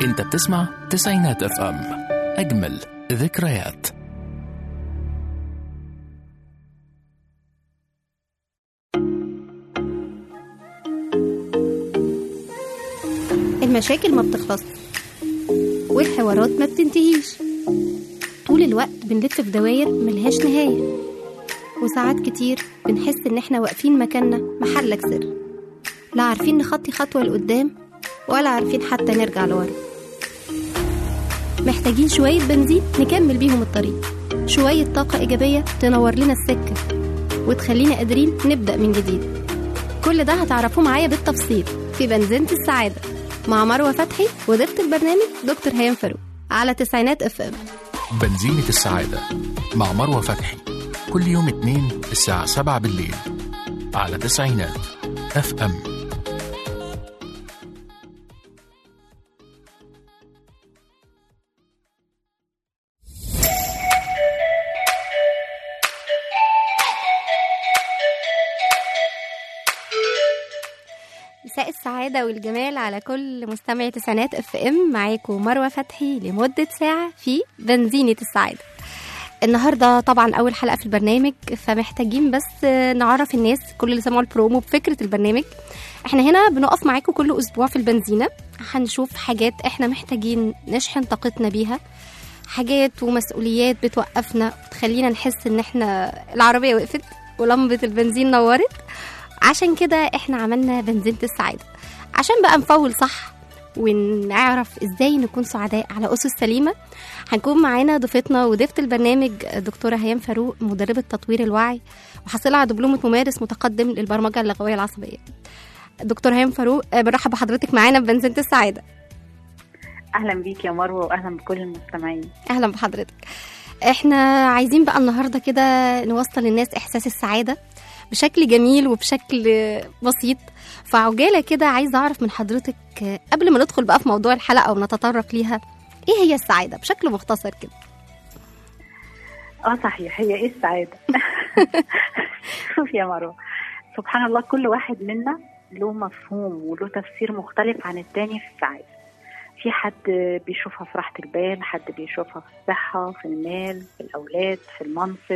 انت بتسمع تسعينات اف ام اجمل ذكريات المشاكل ما بتخلص والحوارات ما بتنتهيش طول الوقت بنلف في دواير ملهاش نهاية وساعات كتير بنحس إن إحنا واقفين مكاننا محلك سر لا عارفين نخطي خطوة لقدام ولا عارفين حتى نرجع لورا محتاجين شوية بنزين نكمل بيهم الطريق شوية طاقة إيجابية تنور لنا السكة وتخلينا قادرين نبدأ من جديد كل ده هتعرفوه معايا بالتفصيل في بنزينة السعادة مع مروة فتحي وضيفة البرنامج دكتور هيام فاروق على تسعينات اف ام بنزينة السعادة مع مروة فتحي كل يوم اثنين الساعة سبعة بالليل على تسعينات اف ام مساء السعادة والجمال على كل مستمعي تسعينات اف ام معاكم مروة فتحي لمدة ساعة في بنزينة السعادة النهارده طبعا اول حلقه في البرنامج فمحتاجين بس نعرف الناس كل اللي سمعوا البرومو بفكره البرنامج احنا هنا بنقف معاكم كل اسبوع في البنزينه هنشوف حاجات احنا محتاجين نشحن طاقتنا بيها حاجات ومسؤوليات بتوقفنا وتخلينا نحس ان احنا العربيه وقفت ولمبه البنزين نورت عشان كده احنا عملنا بنزينه السعاده عشان بقى نفول صح ونعرف ازاي نكون سعداء على اسس سليمه هنكون معانا ضيفتنا وضيفه البرنامج دكتوره هيام فاروق مدربه تطوير الوعي وحاصله على دبلومه ممارس متقدم للبرمجه اللغويه العصبيه دكتور هيام فاروق آه، بنرحب بحضرتك معانا في بنزينه السعاده اهلا بيك يا مروه واهلا بكل المستمعين اهلا بحضرتك احنا عايزين بقى النهارده كده نوصل للناس احساس السعاده بشكل جميل وبشكل بسيط فعجاله كده عايزه اعرف من حضرتك قبل ما ندخل بقى في موضوع الحلقه ونتطرق ليها ايه هي السعاده بشكل مختصر كده اه صحيح هي ايه السعاده شوف يا مروه سبحان الله كل واحد منا له مفهوم وله تفسير مختلف عن التاني في السعاده في حد بيشوفها في راحه البال حد بيشوفها في الصحه في المال في الاولاد في المنصب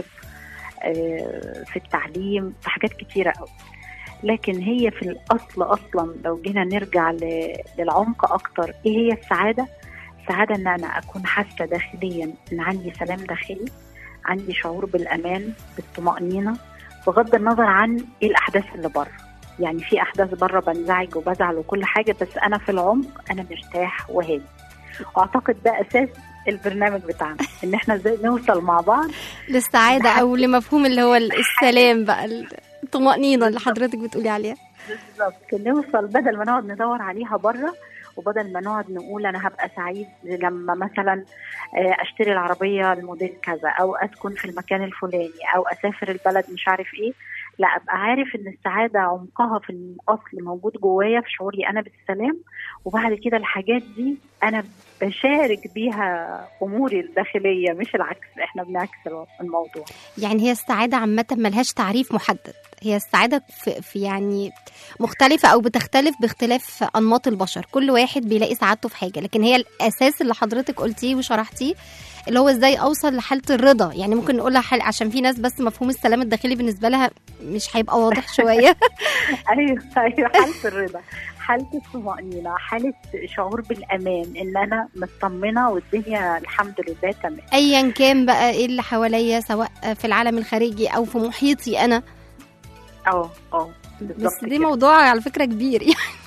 آه، في التعليم في حاجات كتيره قوي لكن هي في الاصل اصلا لو جينا نرجع ل- للعمق اكتر ايه هي السعاده السعاده ان انا اكون حاسه داخليا ان عندي سلام داخلي عندي شعور بالامان بالطمانينه بغض النظر عن ايه الاحداث اللي بره يعني في احداث بره بنزعج وبزعل وكل حاجه بس انا في العمق انا مرتاح وهادي واعتقد ده اساس البرنامج بتاعنا ان احنا ازاي نوصل مع بعض للسعاده او لمفهوم اللي هو السلام بقى الطمانينه اللي حضرتك بتقولي عليها بالظبط نوصل بدل ما نقعد ندور عليها بره وبدل ما نقعد نقول انا هبقى سعيد لما مثلا آه، اشتري العربيه الموديل كذا او اسكن في المكان الفلاني او اسافر البلد مش عارف ايه لا ابقى عارف ان السعاده عمقها في الاصل موجود جوايا في شعوري انا بالسلام وبعد كده الحاجات دي انا بشارك بيها اموري الداخليه مش العكس احنا بنعكس الموضوع يعني هي السعاده عامه ملهاش تعريف محدد هي السعاده في, في يعني مختلفه او بتختلف باختلاف انماط البشر كل واحد بيلاقي سعادته في حاجه لكن هي الاساس اللي حضرتك قلتيه وشرحتيه اللي هو ازاي اوصل لحاله الرضا يعني ممكن نقولها حل عشان في ناس بس مفهوم السلام الداخلي بالنسبه لها مش هيبقى واضح شويه ايوه ايوه حاله الرضا حاله الطمانينه حاله شعور بالامان ان انا مطمنه والدنيا الحمد لله تمام ايا كان بقى ايه اللي حواليا سواء في العالم الخارجي او في محيطي انا اه اه بس بالظبط دي كده. موضوع على فكره كبير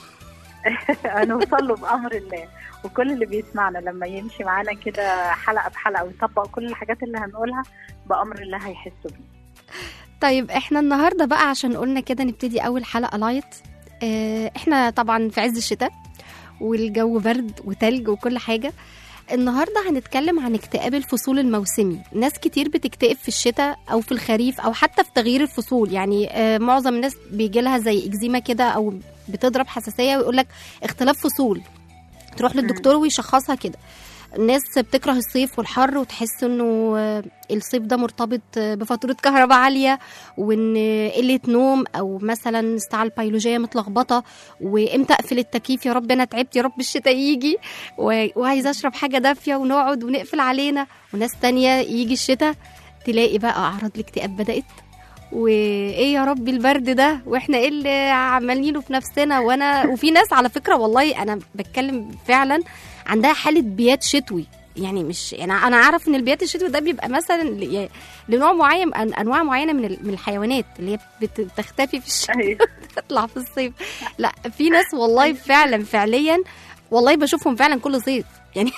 يعني هنوصل له بامر الله وكل اللي بيسمعنا لما يمشي معانا كده حلقه بحلقه ويطبق كل الحاجات اللي هنقولها بامر الله هيحسوا بيه طيب احنا النهارده بقى عشان قلنا كده نبتدي اول حلقه لايت اه احنا طبعا في عز الشتاء والجو برد وتلج وكل حاجه النهارده هنتكلم عن اكتئاب الفصول الموسمي ناس كتير بتكتئب في الشتاء او في الخريف او حتى في تغيير الفصول يعني اه معظم الناس بيجي لها زي اكزيما كده او بتضرب حساسيه ويقول لك اختلاف فصول تروح للدكتور ويشخصها كده ناس بتكره الصيف والحر وتحس انه آه، الصيف ده مرتبط آه، بفاتوره كهرباء عاليه وان قله نوم او مثلا الساعه البيولوجيه متلخبطه وامتى اقفل التكييف يا رب انا تعبت يا رب الشتاء يجي و- وعايزه اشرب حاجه دافيه ونقعد ونقفل علينا وناس تانية يجي الشتاء تلاقي بقى اعراض الاكتئاب بدات وايه يا رب البرد ده واحنا ايه اللي عمالينه في نفسنا وانا وفي ناس على فكره والله انا بتكلم فعلا عندها حاله بيات شتوي يعني مش يعني انا اعرف ان البيات الشتوي ده بيبقى مثلا ل- يعني لنوع معين أن- انواع معينه من ال- من الحيوانات اللي هي بت- بتختفي في الشتاء أيوة. تطلع في الصيف لا في ناس والله فعلا فعليا والله بشوفهم فعلا كل صيف يعني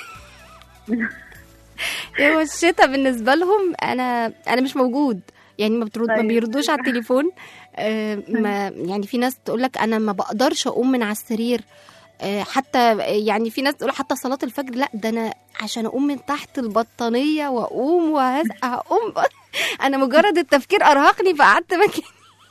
هو الشتاء بالنسبه لهم انا انا مش موجود يعني ما بترد ما أيوة. بيردوش على التليفون آه، ما يعني في ناس تقول لك انا ما بقدرش اقوم من على السرير آه، حتى يعني في ناس تقول حتى صلاه الفجر لا ده انا عشان اقوم من تحت البطانيه واقوم وهزق هقوم انا مجرد التفكير ارهقني فقعدت مكاني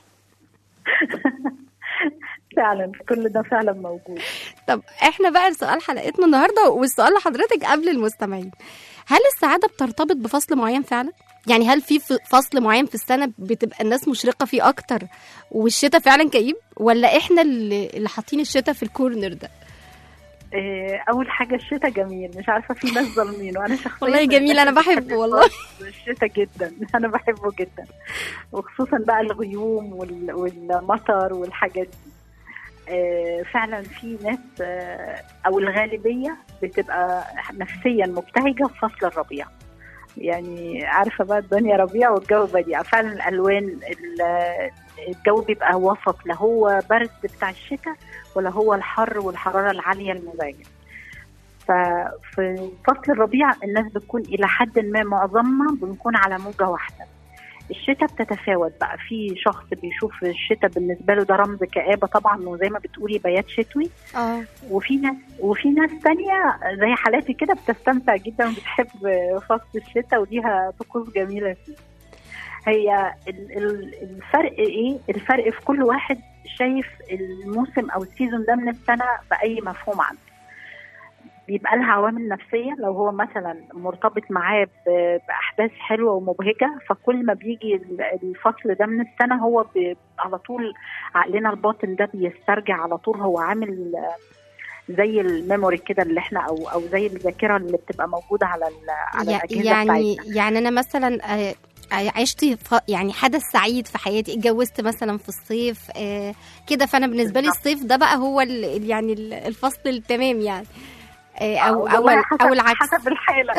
فعلا كل ده فعلا موجود طب احنا بقى سؤال حلقتنا النهارده والسؤال لحضرتك قبل المستمعين هل السعاده بترتبط بفصل معين فعلا يعني هل في ف- فصل معين في السنه بتبقى الناس مشرقه فيه اكتر والشتاء فعلا كئيب ولا احنا اللي اللي حاطين الشتاء في الكورنر ده آه، اول حاجه الشتاء جميل مش عارفه في ناس ظالمينه انا شخصيا والله جميل، أنا بحبه والله. الشتاء جدا انا بحبه جدا وخصوصا بقى الغيوم وال- والمطر والحاجات دي آه، فعلا في ناس آه، او الغالبيه بتبقى نفسيا مبتهجه في فصل الربيع يعني عارفه بقى الدنيا ربيع والجو بديع فعلا الالوان ال- الجو بيبقى وسط لا هو برد بتاع الشتاء ولا هو الحر والحراره العاليه المزعجه ففي فصل الربيع الناس بتكون الى حد ما معظمنا بنكون على موجه واحده الشتاء بتتفاوت بقى في شخص بيشوف الشتاء بالنسبه له ده رمز كآبه طبعا وزي ما بتقولي بيات شتوي اه وفي ناس وفي ناس تانية زي حالاتي كده بتستمتع جدا وبتحب فصل الشتاء وليها طقوس جميلة فيه هي ال- ال- الفرق ايه الفرق في كل واحد شايف الموسم او السيزون ده من السنة بأي مفهوم عنه بيبقى لها عوامل نفسية لو هو مثلا مرتبط معاه ب- بأحداث حلوة ومبهجة فكل ما بيجي ال- الفصل ده من السنة هو بي- على طول عقلنا الباطن ده بيسترجع على طول هو عامل زي الميموري كده اللي احنا او او زي الذاكره اللي بتبقى موجوده على ال- على يع- الاجهزه يعني بتاعتنا يعني انا مثلا آه، آه، عشت ف- يعني حدث سعيد في حياتي اتجوزت مثلا في الصيف آه، كده فانا بالنسبه لي بالظبط. الصيف ده بقى هو ال- ال- يعني ال- الفصل التمام يعني آه، او او والله حسب او العكس حسب الحاله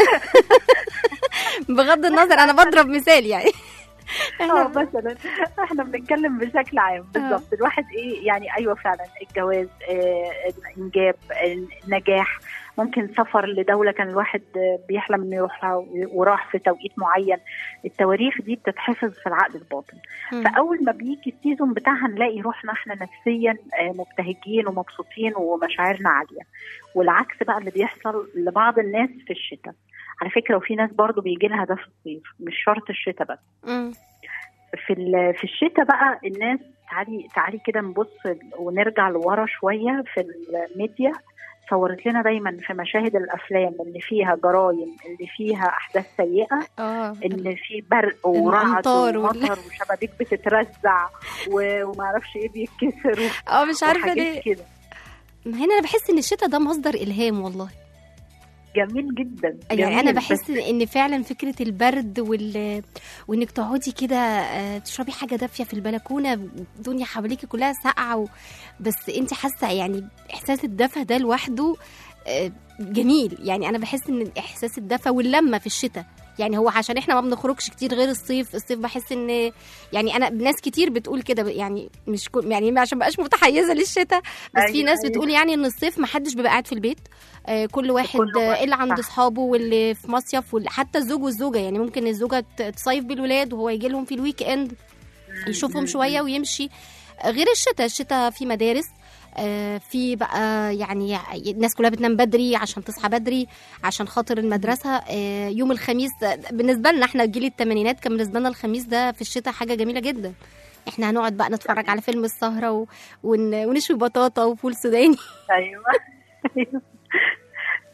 بغض النظر انا بضرب مثال يعني اه احنا مثلا احنا بنتكلم بشكل عام بالظبط الواحد ايه يعني ايوه فعلا الجواز آه الانجاب النجاح ممكن سفر لدوله كان الواحد آه، بيحلم انه يروح لها وراح في توقيت معين التواريخ دي بتتحفظ في العقل الباطن مم. فاول ما بيجي السيزون بتاعها نلاقي روحنا احنا نفسيا آه، مبتهجين ومبسوطين ومشاعرنا عاليه والعكس بقى اللي بيحصل لبعض الناس في الشتاء على فكره وفي ناس برضو بيجي لها ده في الصيف مش شرط الشتاء بس مم. في ال- في الشتاء بقى الناس تعالي تعالي كده نبص ونرجع لورا شويه في الميديا صورت لنا دايما في مشاهد الافلام اللي فيها جرايم اللي فيها احداث سيئه اه اللي فيه برق ورعد الأمطار وال- ومطر وشبابيك بتترزع و- وما اعرفش ايه بيتكسر و- اه مش عارفه وحاجات ليه كده ما هنا انا بحس ان الشتاء ده مصدر الهام والله جميل جدا يعني انا جميل، بحس بس ان فعلا فكره البرد وال وانك تقعدي كده آه، تشربي حاجه دافيه في البلكونه الدنيا حواليكي كلها ساقعه و... بس انت حاسه يعني احساس الدفى ده لوحده آه، جميل يعني انا بحس ان احساس الدفى واللمه في الشتاء يعني هو عشان احنا ما بنخرجش كتير غير الصيف الصيف بحس ان يعني انا ناس كتير بتقول كده يعني مش كل يعني عشان بقاش متحيزه للشتاء بس في أيوة، ناس أيوة. بتقول يعني ان الصيف ما حدش بيبقى قاعد في البيت آه، كل واحد كل آه، واحد، اللي عند صح. اصحابه واللي في مصيف وال- حتى الزوج والزوجه يعني ممكن الزوجه ت- تصيف بالولاد وهو يجي لهم في الويك اند يشوفهم شويه ويمشي غير الشتاء الشتاء في مدارس آه، في بقى يعني الناس كلها بتنام بدري عشان تصحى بدري عشان خاطر المدرسه آه، يوم الخميس ده- بالنسبه لنا احنا جيل الثمانينات كان بالنسبه لنا الخميس ده في الشتاء حاجه جميله جدا احنا هنقعد بقى نتفرج على فيلم السهره و... ون... ونشوي بطاطا وفول سوداني ايوه أيوة.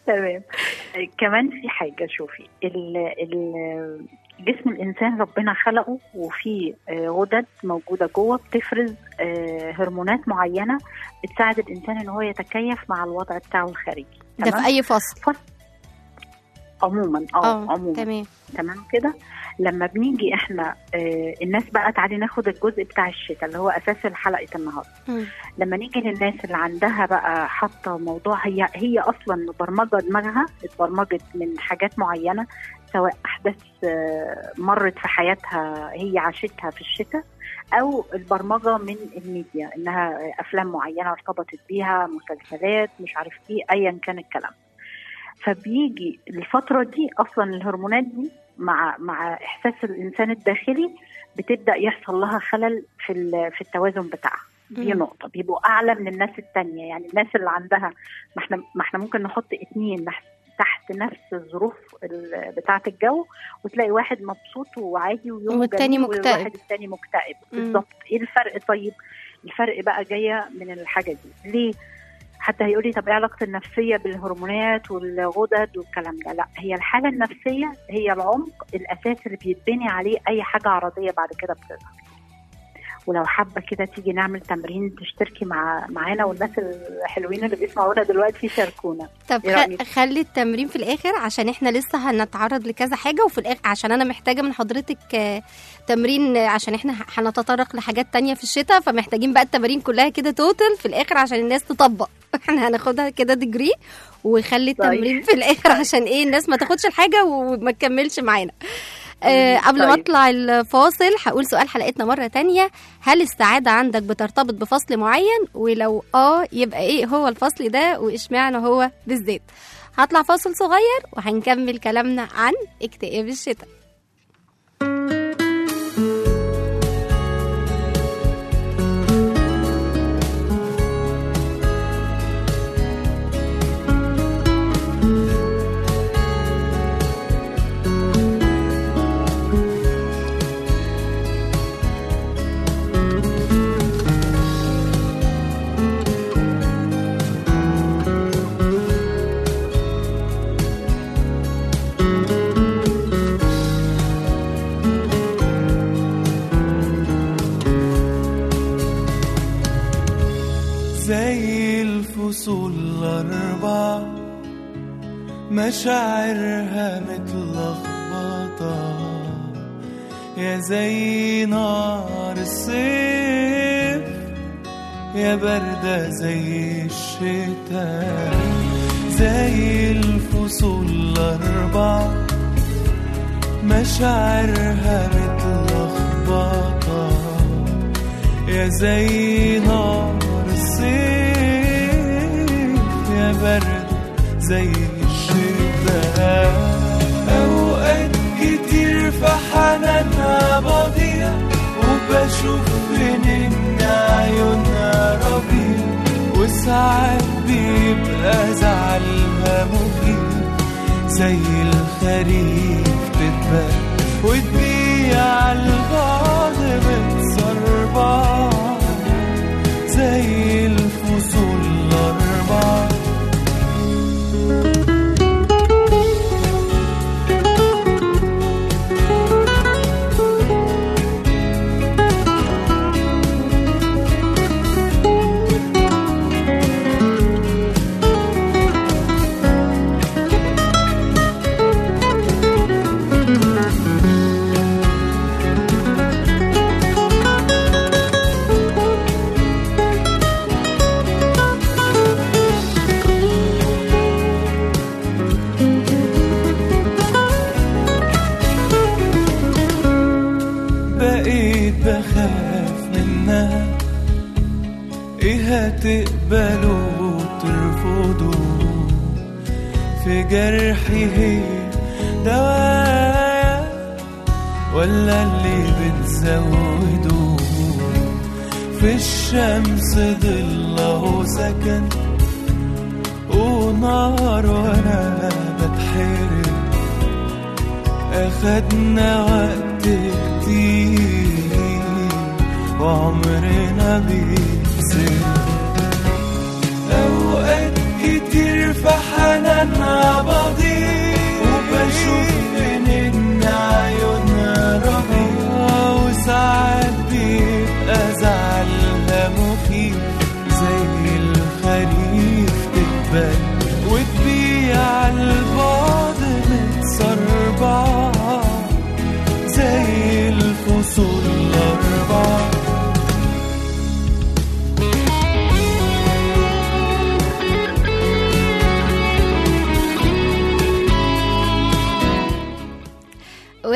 تمام كمان في حاجه شوفي ال ال جسم الانسان ربنا خلقه وفي آه، غدد موجوده جوه بتفرز آه، هرمونات معينه بتساعد الانسان ان هو يتكيف مع الوضع بتاعه الخارجي ده في تمام؟ اي فصل عموما اه اه عموما تمام تمام كده لما بنيجي احنا آه الناس بقى تعالي ناخد الجزء بتاع الشتاء اللي هو اساس حلقه النهارده مم. لما نيجي للناس اللي عندها بقى حاطه موضوع هي هي اصلا مبرمجه دماغها اتبرمجت من حاجات معينه سواء احداث آه، مرت في حياتها هي عاشتها في الشتاء او البرمجه من الميديا انها افلام معينه ارتبطت بيها مسلسلات مش عارف ايه ايا كان الكلام فبيجي الفتره دي اصلا الهرمونات دي مع مع احساس الانسان الداخلي بتبدا يحصل لها خلل في ال- في التوازن بتاعها دي مم. نقطة بيبقوا أعلى من الناس التانية يعني الناس اللي عندها ما احنا ما احنا ممكن نحط اتنين نح- تحت نفس الظروف ال- بتاعة الجو وتلاقي واحد مبسوط وعادي ويوم والتاني جميل مكتئب. والواحد التاني مكتئب مم. بالظبط ايه الفرق طيب الفرق بقى جاية من الحاجة دي ليه حتى هيقولي طب ايه علاقة النفسية بالهرمونات والغدد والكلام ده لا هي الحالة النفسية هي العمق الأساس اللي بيتبني عليه أي حاجة عرضية بعد كده بتظهر ولو حابه كده تيجي نعمل تمرين تشتركي مع معانا والناس الحلوين اللي بيسمعونا دلوقتي يشاركونا طب إيه خ- رأيك؟ خلي التمرين في الاخر عشان احنا لسه هنتعرض لكذا حاجه وفي الاخر عشان انا محتاجه من حضرتك آه، تمرين آه، عشان احنا ه- هنتطرق لحاجات تانية في الشتاء فمحتاجين بقى التمارين كلها كده توتال في الاخر عشان الناس تطبق احنا هناخدها كده ديجري وخلي طيب. التمرين في الاخر عشان ايه الناس ما تاخدش الحاجه وما تكملش معانا آه قبل ما طيب. اطلع الفاصل هقول سؤال حلقتنا مره تانية هل السعاده عندك بترتبط بفصل معين ولو اه يبقى ايه هو الفصل ده واشمعنى هو بالذات هطلع فاصل صغير وهنكمل كلامنا عن اكتئاب الشتاء زي الفصول الأربع مشاعرها متلخبطة يا زي نار الصيف يا باردة زي الشتاء زي الفصول الأربع مشاعرها متلخبطة يا زي نار الصيف يا برد زي الشتاء أوقات كتير في حنانها بضيع وبشوف بين عيونها ربيع وساعات بيبقى زعلها مخيف زي الخريف تتبان وتبيع البعض متسربع زي الفصول الأربع بقيت بخاف منها ايه هتقبلوا وترفضوا في جرحي هي دوايا ولا اللي بتزوده في الشمس ضله سكن ونار وانا بتحرق أخدنا وقت كتير وعمرنا بيزيد أوقات كتير في حنانها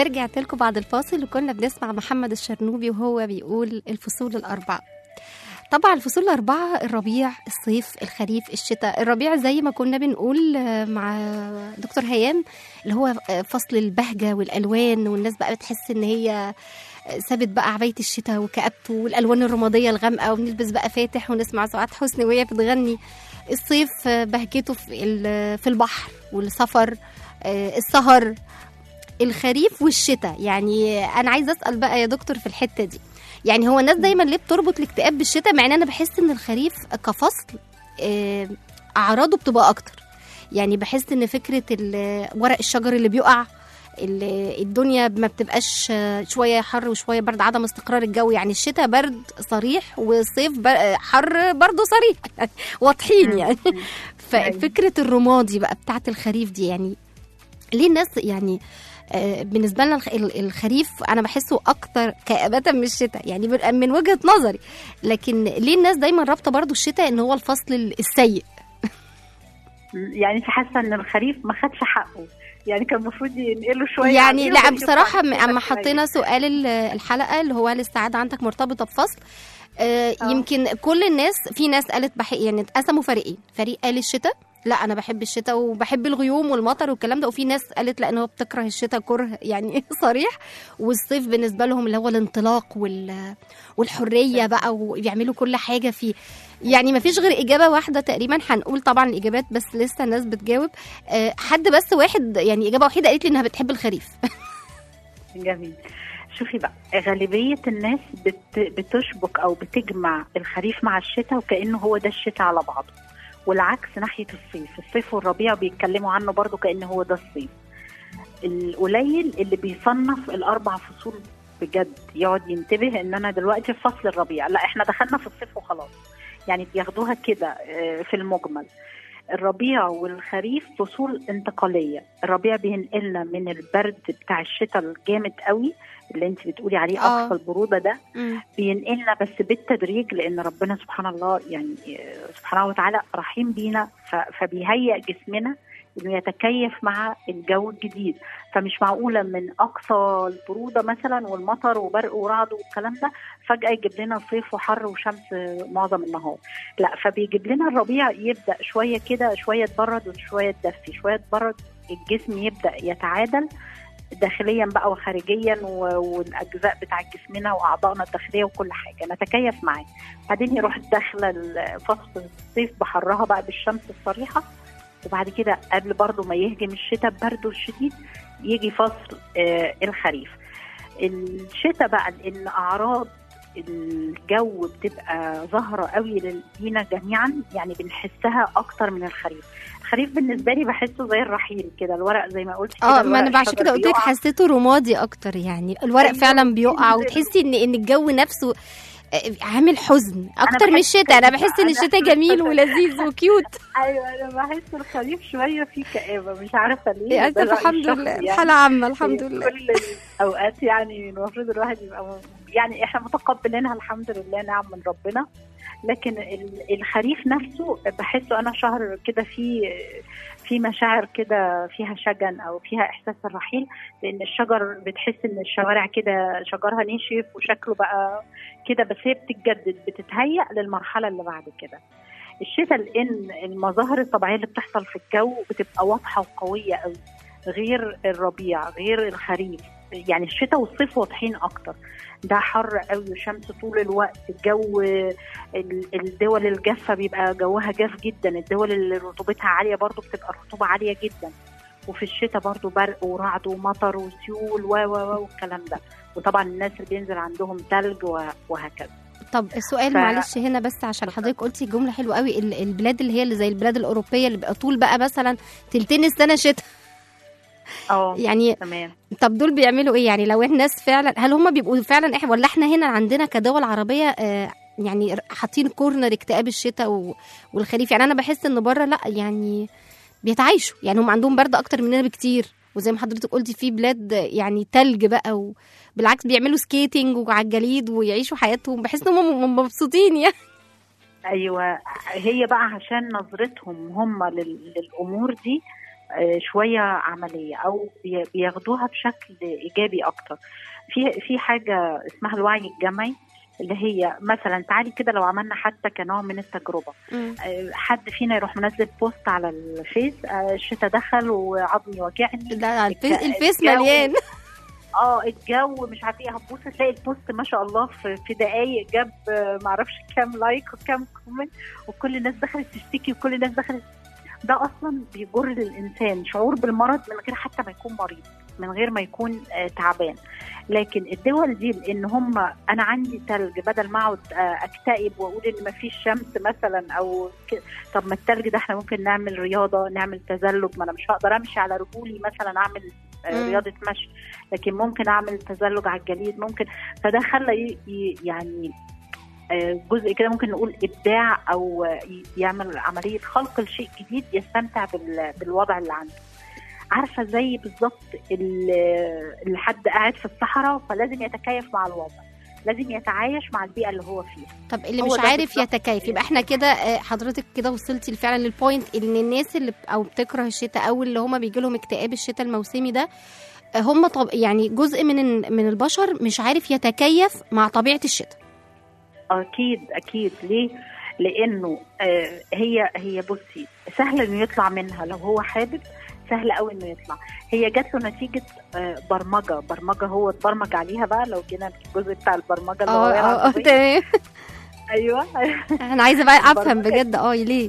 ورجعت لكم بعد الفاصل وكنا بنسمع محمد الشرنوبي وهو بيقول الفصول الأربعة طبعا الفصول الأربعة الربيع الصيف الخريف الشتاء الربيع زي ما كنا بنقول آه، مع دكتور هيام اللي هو آه، فصل البهجة والألوان والناس بقى بتحس إن هي آه، سابت بقى عباية الشتاء وكآبته والألوان الرمادية الغامقة وبنلبس بقى فاتح ونسمع سعاد حسني وهي بتغني الصيف آه، بهجته في ال- في البحر والسفر آه، السهر الخريف والشتاء يعني انا عايزه اسال بقى يا دكتور في الحته دي يعني هو الناس دايما ليه بتربط الاكتئاب بالشتاء مع ان انا بحس ان الخريف كفصل آه، اعراضه بتبقى اكتر يعني بحس ان فكره ال- ورق الشجر اللي بيقع ال- الدنيا ما بتبقاش آه، شويه حر وشويه برد عدم استقرار الجو يعني الشتاء برد صريح والصيف بر- حر برضه صريح واضحين يعني ففكره الرمادي بقى بتاعت الخريف دي يعني ليه الناس يعني آه، بالنسبه لنا الخ- ال- الخريف انا بحسه اكتر كآبة من الشتاء يعني من- من وجهه نظري لكن ليه الناس دايما رابطه برضو الشتاء ان هو الفصل ال- السيء يعني انت حاسه ان الخريف ما خدش حقه يعني كان المفروض ينقله شويه يعني عليه لا ويشوف بصراحه بعد كده اما شوية. حطينا سؤال ال- الحلقه اللي هو هل السعاده عندك مرتبطه بفصل آه آه. يمكن كل الناس في ناس قالت بح يعني اتقسموا فريقين فريق قال الشتاء لا انا بحب الشتاء وبحب الغيوم والمطر والكلام ده وفي ناس قالت لا ان هو بتكره الشتاء كره يعني صريح والصيف بالنسبه لهم اللي هو الانطلاق وال والحريه بقى وبيعملوا كل حاجه فيه يعني ما فيش غير اجابه واحده تقريبا هنقول طبعا الاجابات بس لسه الناس بتجاوب آه، حد بس واحد يعني اجابه وحيده قالت لي انها بتحب الخريف جميل شوفي بقى غالبية الناس بت بتشبك أو بتجمع الخريف مع الشتاء وكأنه هو ده الشتاء على بعضه والعكس ناحية الصيف الصيف والربيع بيتكلموا عنه برضو كأنه هو ده الصيف القليل اللي بيصنف الأربع فصول بجد يقعد ينتبه ان انا دلوقتي في فصل الربيع لا احنا دخلنا في الصيف وخلاص يعني بياخدوها كده آه، في المجمل الربيع والخريف فصول انتقاليه الربيع بينقلنا من البرد بتاع الشتاء الجامد قوي اللي انت بتقولي عليه آه. اقصى البروده ده مم. بينقلنا بس بالتدريج لان ربنا سبحان الله يعني آه، سبحانه وتعالى رحيم بينا ف- فبيهيئ جسمنا انه يتكيف مع الجو الجديد فمش معقوله من اقصى البروده مثلا والمطر وبرق ورعد والكلام ده فجاه يجيب لنا صيف وحر وشمس آه، معظم النهار لا فبيجيب لنا الربيع يبدا شويه كده شويه تبرد وشويه تدفي شويه تبرد الجسم يبدا يتعادل داخليا بقى وخارجيا و- والاجزاء بتاع جسمنا واعضائنا الداخليه وكل حاجه نتكيف معاه بعدين يروح داخله ال- فصل الصيف بحرها بقى بالشمس الصريحه وبعد كده قبل برضو ما يهجم الشتاء ببرده الشديد يجي فصل آه الخريف الشتاء بقى لان اعراض الجو بتبقى ظاهره قوي لينا جميعا يعني بنحسها اكتر من الخريف الخريف بالنسبه لي بحسه زي الرحيل كده الورق زي ما قلت كده اه ما الورق انا عشان الشجر كده قلت لك بيقع. حسيته رمادي اكتر يعني الورق أيوة، فعلا بيقع بينزل. وتحسي ان ان الجو نفسه آه، عامل حزن اكتر من بحس الشتاء انا كده. بحس ان أنا الشتاء بحس جميل كده. ولذيذ وكيوت ايوه انا بحس الخريف شويه فيه كآبه مش عارفه ليه يعني ده رأيي الحمد الشخصي لله يعني. الحالة عامة الحمد لله كل الاوقات يعني المفروض الواحد يبقى م- يعني احنا متقبلينها الحمد لله نعم من ربنا لكن ال- الخريف نفسه بحسه انا شهر كده فيه في مشاعر كده فيها شجن او فيها احساس الرحيل لان الشجر بتحس ان الشوارع كده شجرها نشف وشكله بقى كده بس هي بتتجدد بتتهيأ للمرحله اللي بعد كده الشتاء لان المظاهر الطبيعيه اللي بتحصل في الجو بتبقى واضحه وقويه قوي غير الربيع غير الخريف يعني الشتاء والصيف واضحين اكتر ده حر قوي وشمس طول الوقت الجو ال- الدول الجافه بيبقى جوها جاف جدا الدول اللي رطوبتها عاليه برضو بتبقى الرطوبه عاليه جدا وفي الشتاء برضو برق ورعد ومطر وسيول و و و والكلام ده وطبعا الناس اللي بينزل عندهم ثلج وهكذا طب السؤال ف- معلش هنا بس عشان حضرتك قلتي جملة حلوة قوي ال- البلاد اللي هي اللي زي البلاد الأوروبية اللي بقى طول بقى مثلا تلتين السنة شتاء اه يعني تمام طب دول بيعملوا ايه يعني لو الناس فعلا هل هم بيبقوا فعلا احنا ولا احنا هنا عندنا كدول عربيه آه يعني حاطين كورنر اكتئاب الشتاء و- والخريف يعني انا بحس ان بره لا يعني بيتعايشوا يعني هم عندهم برد اكتر مننا بكتير وزي ما حضرتك قلتي في بلاد يعني تلج بقى وبالعكس بيعملوا سكيتنج وعلى الجليد ويعيشوا حياتهم بحس ان هم مبسوطين يعني ايوه هي بقى عشان نظرتهم هم لل- للامور دي آه، شويه عمليه او بي- بياخدوها بشكل ايجابي اكتر في في حاجه اسمها الوعي الجمعي اللي هي مثلا تعالي كده لو عملنا حتى كنوع من التجربه مم. آه، حد فينا يروح منزل بوست على الفيس آه، الشتاء دخل وعظمي واجعني ده الفيس, الج- الفيس الجو- مليان اه الجو مش عارفه ايه هتبص تلاقي البوست ما شاء الله في, في دقايق جاب آه، معرفش كام لايك وكام كومنت وكل الناس دخلت تشتكي وكل الناس دخلت ده اصلا بيجر للانسان شعور بالمرض من غير حتى ما يكون مريض من غير ما يكون آه، تعبان لكن الدول دي لان هم انا عندي تلج بدل ما اقعد آه، اكتئب واقول ان ما فيش شمس مثلا او ك... طب ما التلج ده احنا ممكن نعمل رياضه نعمل تزلج ما انا مش هقدر امشي على رجولي مثلا اعمل آه، مم. رياضه مشي لكن ممكن اعمل تزلج على الجليد ممكن فده خلى ي- ي- يعني آه، جزء كده ممكن نقول ابداع او آه، ي- يعمل عمليه خلق لشيء جديد يستمتع بال- بالوضع اللي عنده عارفه زي بالظبط ال- اللي حد قاعد في الصحراء فلازم يتكيف مع الوضع لازم يتعايش مع البيئه اللي هو فيها طب اللي هو مش ده عارف بالظبط. يتكيف يبقى احنا كده آه، حضرتك كده وصلتي فعلا للبوينت ان الناس اللي ب- او بتكره الشتاء او اللي هم بيجي لهم اكتئاب الشتاء الموسمي ده آه، هم طب يعني جزء من ال- من البشر مش عارف يتكيف مع طبيعه الشتاء اكيد اكيد ليه لانه آه هي هي بصي سهل انه يطلع منها لو هو حابب سهل قوي انه يطلع هي جات له نتيجه آه برمجه برمجه هو اتبرمج عليها بقى لو جينا الجزء بتاع البرمجه اللي هو اه اه اه تمام ايوه انا عايزه بقى افهم البرمجة. بجد اه ليه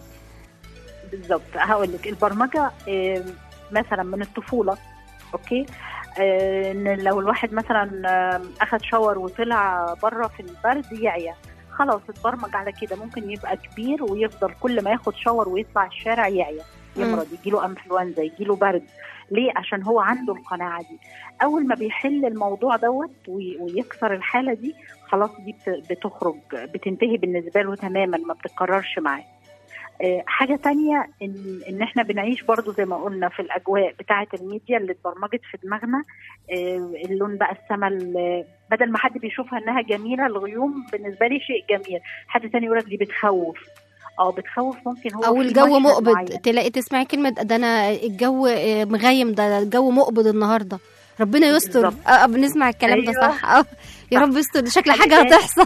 بالظبط هقول لك البرمجه آه، مثلا من الطفوله اوكي آه، ان لو الواحد مثلا آه، اخد شاور وطلع بره في البرد يعيا خلاص اتبرمج على كده ممكن يبقى كبير ويفضل كل ما ياخد شاور ويطلع الشارع يعيا يمرض يجيله انفلونزا يجيله برد ليه عشان هو عنده القناعه دي اول ما بيحل الموضوع دوت وي- ويكسر الحاله دي خلاص دي بت- بتخرج بتنتهي بالنسبه له تماما ما بتتكررش معاه آه، حاجة تانية إن, إن إحنا بنعيش برضو زي ما قلنا في الأجواء بتاعة الميديا اللي اتبرمجت في دماغنا آه، اللون بقى السما ال- بدل ما حد بيشوفها إنها جميلة الغيوم بالنسبة لي شيء جميل حد تاني يقول لك دي بتخوف اه بتخوف ممكن هو او في الجو مشهد مقبض معين. تلاقي تسمعي كلمه ده انا الجو آه، مغيم ده الجو مقبض النهارده ربنا يستر بالظبط. اه آه، بنسمع الكلام ده أيوة. صح اه يا صح. رب يستر ده شكل خلي حاجه بالك. هتحصل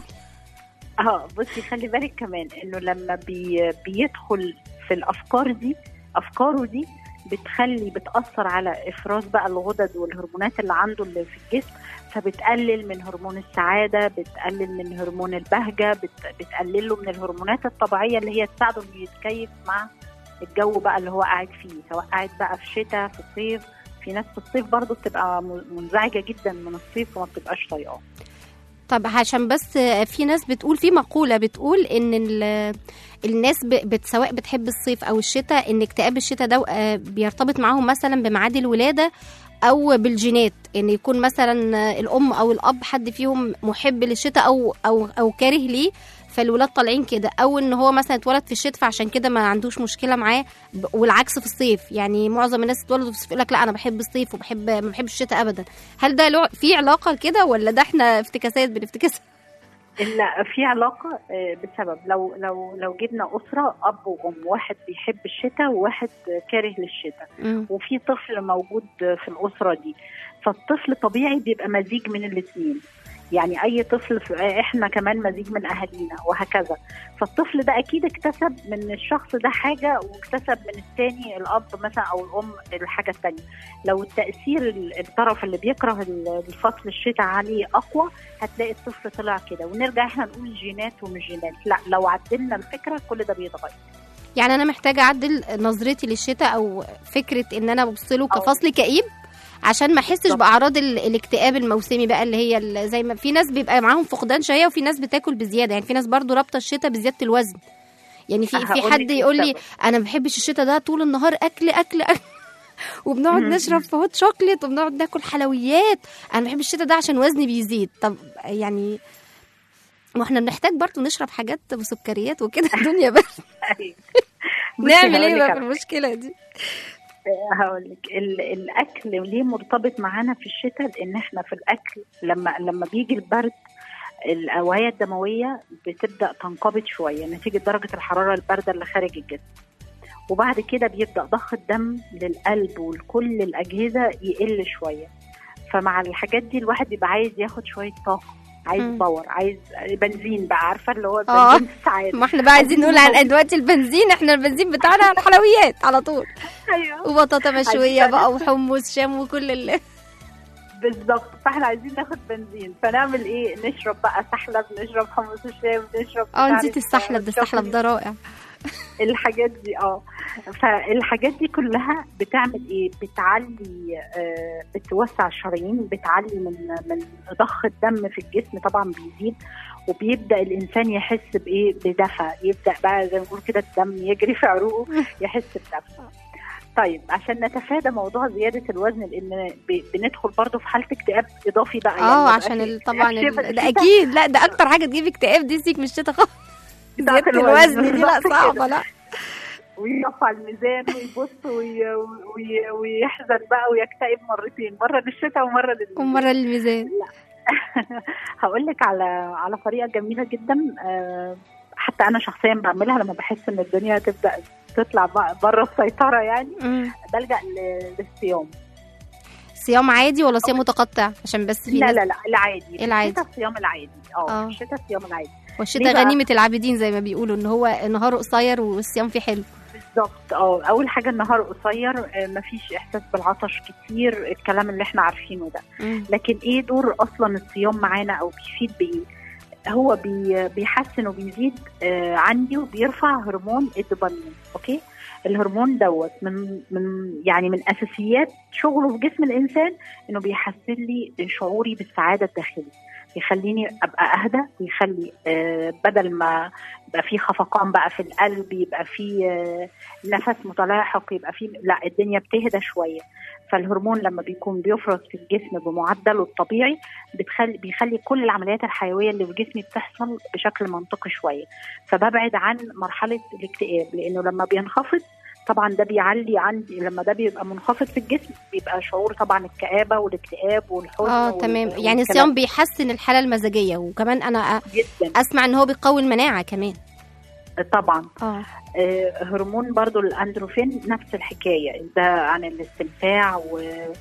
اه بصي خلي بالك كمان انه لما بي بيدخل في الافكار دي افكاره دي بتخلي بتاثر على افراز بقى الغدد والهرمونات اللي عنده اللي في الجسم فبتقلل من هرمون السعاده بتقلل من هرمون البهجه بت بتقلل له من الهرمونات الطبيعيه اللي هي تساعده انه يتكيف مع الجو بقى اللي هو قاعد فيه سواء قاعد بقى في شتاء في صيف في ناس في الصيف برضه بتبقى م- منزعجه جدا من الصيف وما بتبقاش طايقاه طب عشان بس في ناس بتقول في مقولة بتقول ان ال- الناس ب- بت سواء بتحب الصيف او الشتاء ان اكتئاب الشتاء ده آه، بيرتبط معاهم مثلا بميعاد الولادة او بالجينات ان يكون مثلا آه، الام او الاب حد فيهم محب للشتاء او او او كاره ليه فالولاد طالعين كده او ان هو مثلا اتولد في الشتاء فعشان كده ما عندوش مشكله معاه ب- والعكس في الصيف يعني معظم الناس اتولدوا في الصيف يقول لك لا انا بحب الصيف وبحب ما بحبش الشتاء ابدا هل ده له في علاقه كده ولا ده احنا افتكاسات بنفتكس لا في علاقة آه، بسبب لو لو لو جبنا أسرة أب وأم واحد بيحب الشتاء وواحد آه، كاره للشتاء مم. وفي طفل موجود آه، في الأسرة دي فالطفل طبيعي بيبقى مزيج من الاثنين يعني أي طفل في- آه، إحنا كمان مزيج من أهالينا وهكذا فالطفل ده أكيد اكتسب من الشخص ده حاجة واكتسب من التاني الأب مثلا أو الأم الحاجة التانية لو التأثير ال- الطرف اللي بيكره ال- الفصل الشتاء عليه أقوى هتلاقي الطفل طلع كده ونرجع احنا نقول جينات ومش جينات لا لو عدلنا الفكره كل ده بيتغير يعني انا محتاجه اعدل نظرتي للشتاء او فكره ان انا ببص له أو- كفصل كئيب عشان ما احسش بالظبط. باعراض ال- الاكتئاب الموسمي بقى اللي هي ال- زي ما في ناس بيبقى معاهم فقدان شهيه وفي ناس بتاكل بزياده يعني في ناس برضو رابطه الشتاء بزياده الوزن يعني في في هقولك حد إيه يقول لي السبب. انا ما بحبش الشتاء ده طول النهار اكل اكل اكل وبنقعد مم. نشرب في هوت شوكليت وبنقعد ناكل حلويات انا بحب الشتاء ده عشان وزني بيزيد طب يعني ما احنا بنحتاج برضو نشرب حاجات بسكريات وكده الدنيا بقى بصي نعمل ايه هقولك بقى على في المشكله دي هقول لك الاكل ليه مرتبط معانا في الشتاء لان احنا في الاكل لما لما بيجي البرد الاوعيه الدمويه بتبدا تنقبض شويه نتيجه درجه الحراره البارده اللي خارج الجسم وبعد كده بيبدا ضخ الدم للقلب ولكل الاجهزه يقل شويه فمع الحاجات دي الواحد بيبقى عايز ياخد شويه طاقه عايز مم. باور عايز بنزين بقى عارفه اللي هو آه. بنزين السعاده ما احنا بقى عايزين نقول عن دلوقتي البنزين احنا البنزين بتاعنا على الحلويات على طول ايوه وبطاطا مشويه عايزين بقى وحمص شام وكل اللي بالظبط فاحنا عايزين ناخد بنزين فنعمل ايه نشرب بقى سحلب نشرب حمص الشام نشرب اه مش نسيت عارف السحلب ده السحلب شوكولاتة. ده رائع الحاجات دي اه فالحاجات دي كلها بتعمل ايه بتعلي آه بتوسع الشرايين بتعلي من من ضخ الدم في الجسم طبعا بيزيد وبيبدا الانسان يحس بايه بدفى يبدا بقى زي ما بنقول كده الدم يجري في عروقه يحس بدفى طيب عشان نتفادى موضوع زياده الوزن لان ب- بندخل برضه في حاله اكتئاب اضافي بقى اه ما عشان يبقاش ال- طبعا اكتئاب ال- شبه ده كده. اكيد لا ده اكتر حاجه تجيب اكتئاب دي سيك مش شتا خالص بتاعت زياده الوزن. الوزن دي لا بالظبط صعبه كده. لا ويرفع الميزان ويبص وي... وي... ويحزن بقى ويكتئب مرتين مره للشتاء ومره للميزان ومره الميزان هقول لك على على طريقه جميله جدا آه، حتى انا شخصيا بعملها لما بحس ان الدنيا هتبدا تطلع بره السيطره يعني مم. بلجا ل- للصيام صيام عادي ولا صيام متقطع عشان بس في لا ناس لا لا العادي في العادي. الشتاء الصيام العادي اه آه. في الشتاء الصيام العادي والشتاء ليه بقى؟ غنيمه العابدين زي ما بيقولوا ان هو نهاره قصير والصيام فيه حلو بالظبط اه اول حاجه النهار قصير آه، مفيش احساس بالعطش كتير الكلام اللي احنا عارفينه ده مم. لكن ايه دور اصلا الصيام معانا او بيفيد بايه هو بي بيحسن وبيزيد آه عندي وبيرفع هرمون الدوبامين اوكي الهرمون دوت من من يعني من اساسيات شغله في جسم الانسان انه بيحسن لي شعوري بالسعاده الداخليه يخليني ابقى اهدى ويخلي آه بدل ما يبقى في خفقان بقى في القلب يبقى في آه نفس متلاحق يبقى في لا الدنيا بتهدى شويه فالهرمون لما بيكون بيفرز في الجسم بمعدله الطبيعي بتخلي بيخلي كل العمليات الحيويه اللي في جسمي بتحصل بشكل منطقي شويه فببعد عن مرحله الاكتئاب لانه لما بينخفض طبعا ده بيعلي عندي لما ده بيبقى منخفض في الجسم بيبقى شعور طبعا الكآبة والاكتئاب والحزن اه وال- تمام والكلام يعني الصيام بيحسن الحاله المزاجيه وكمان انا أ- جدا اسمع ان هو بيقوي المناعه كمان طبعا اه آه، هرمون برضو الاندروفين نفس الحكايه ده عن الاستمتاع و...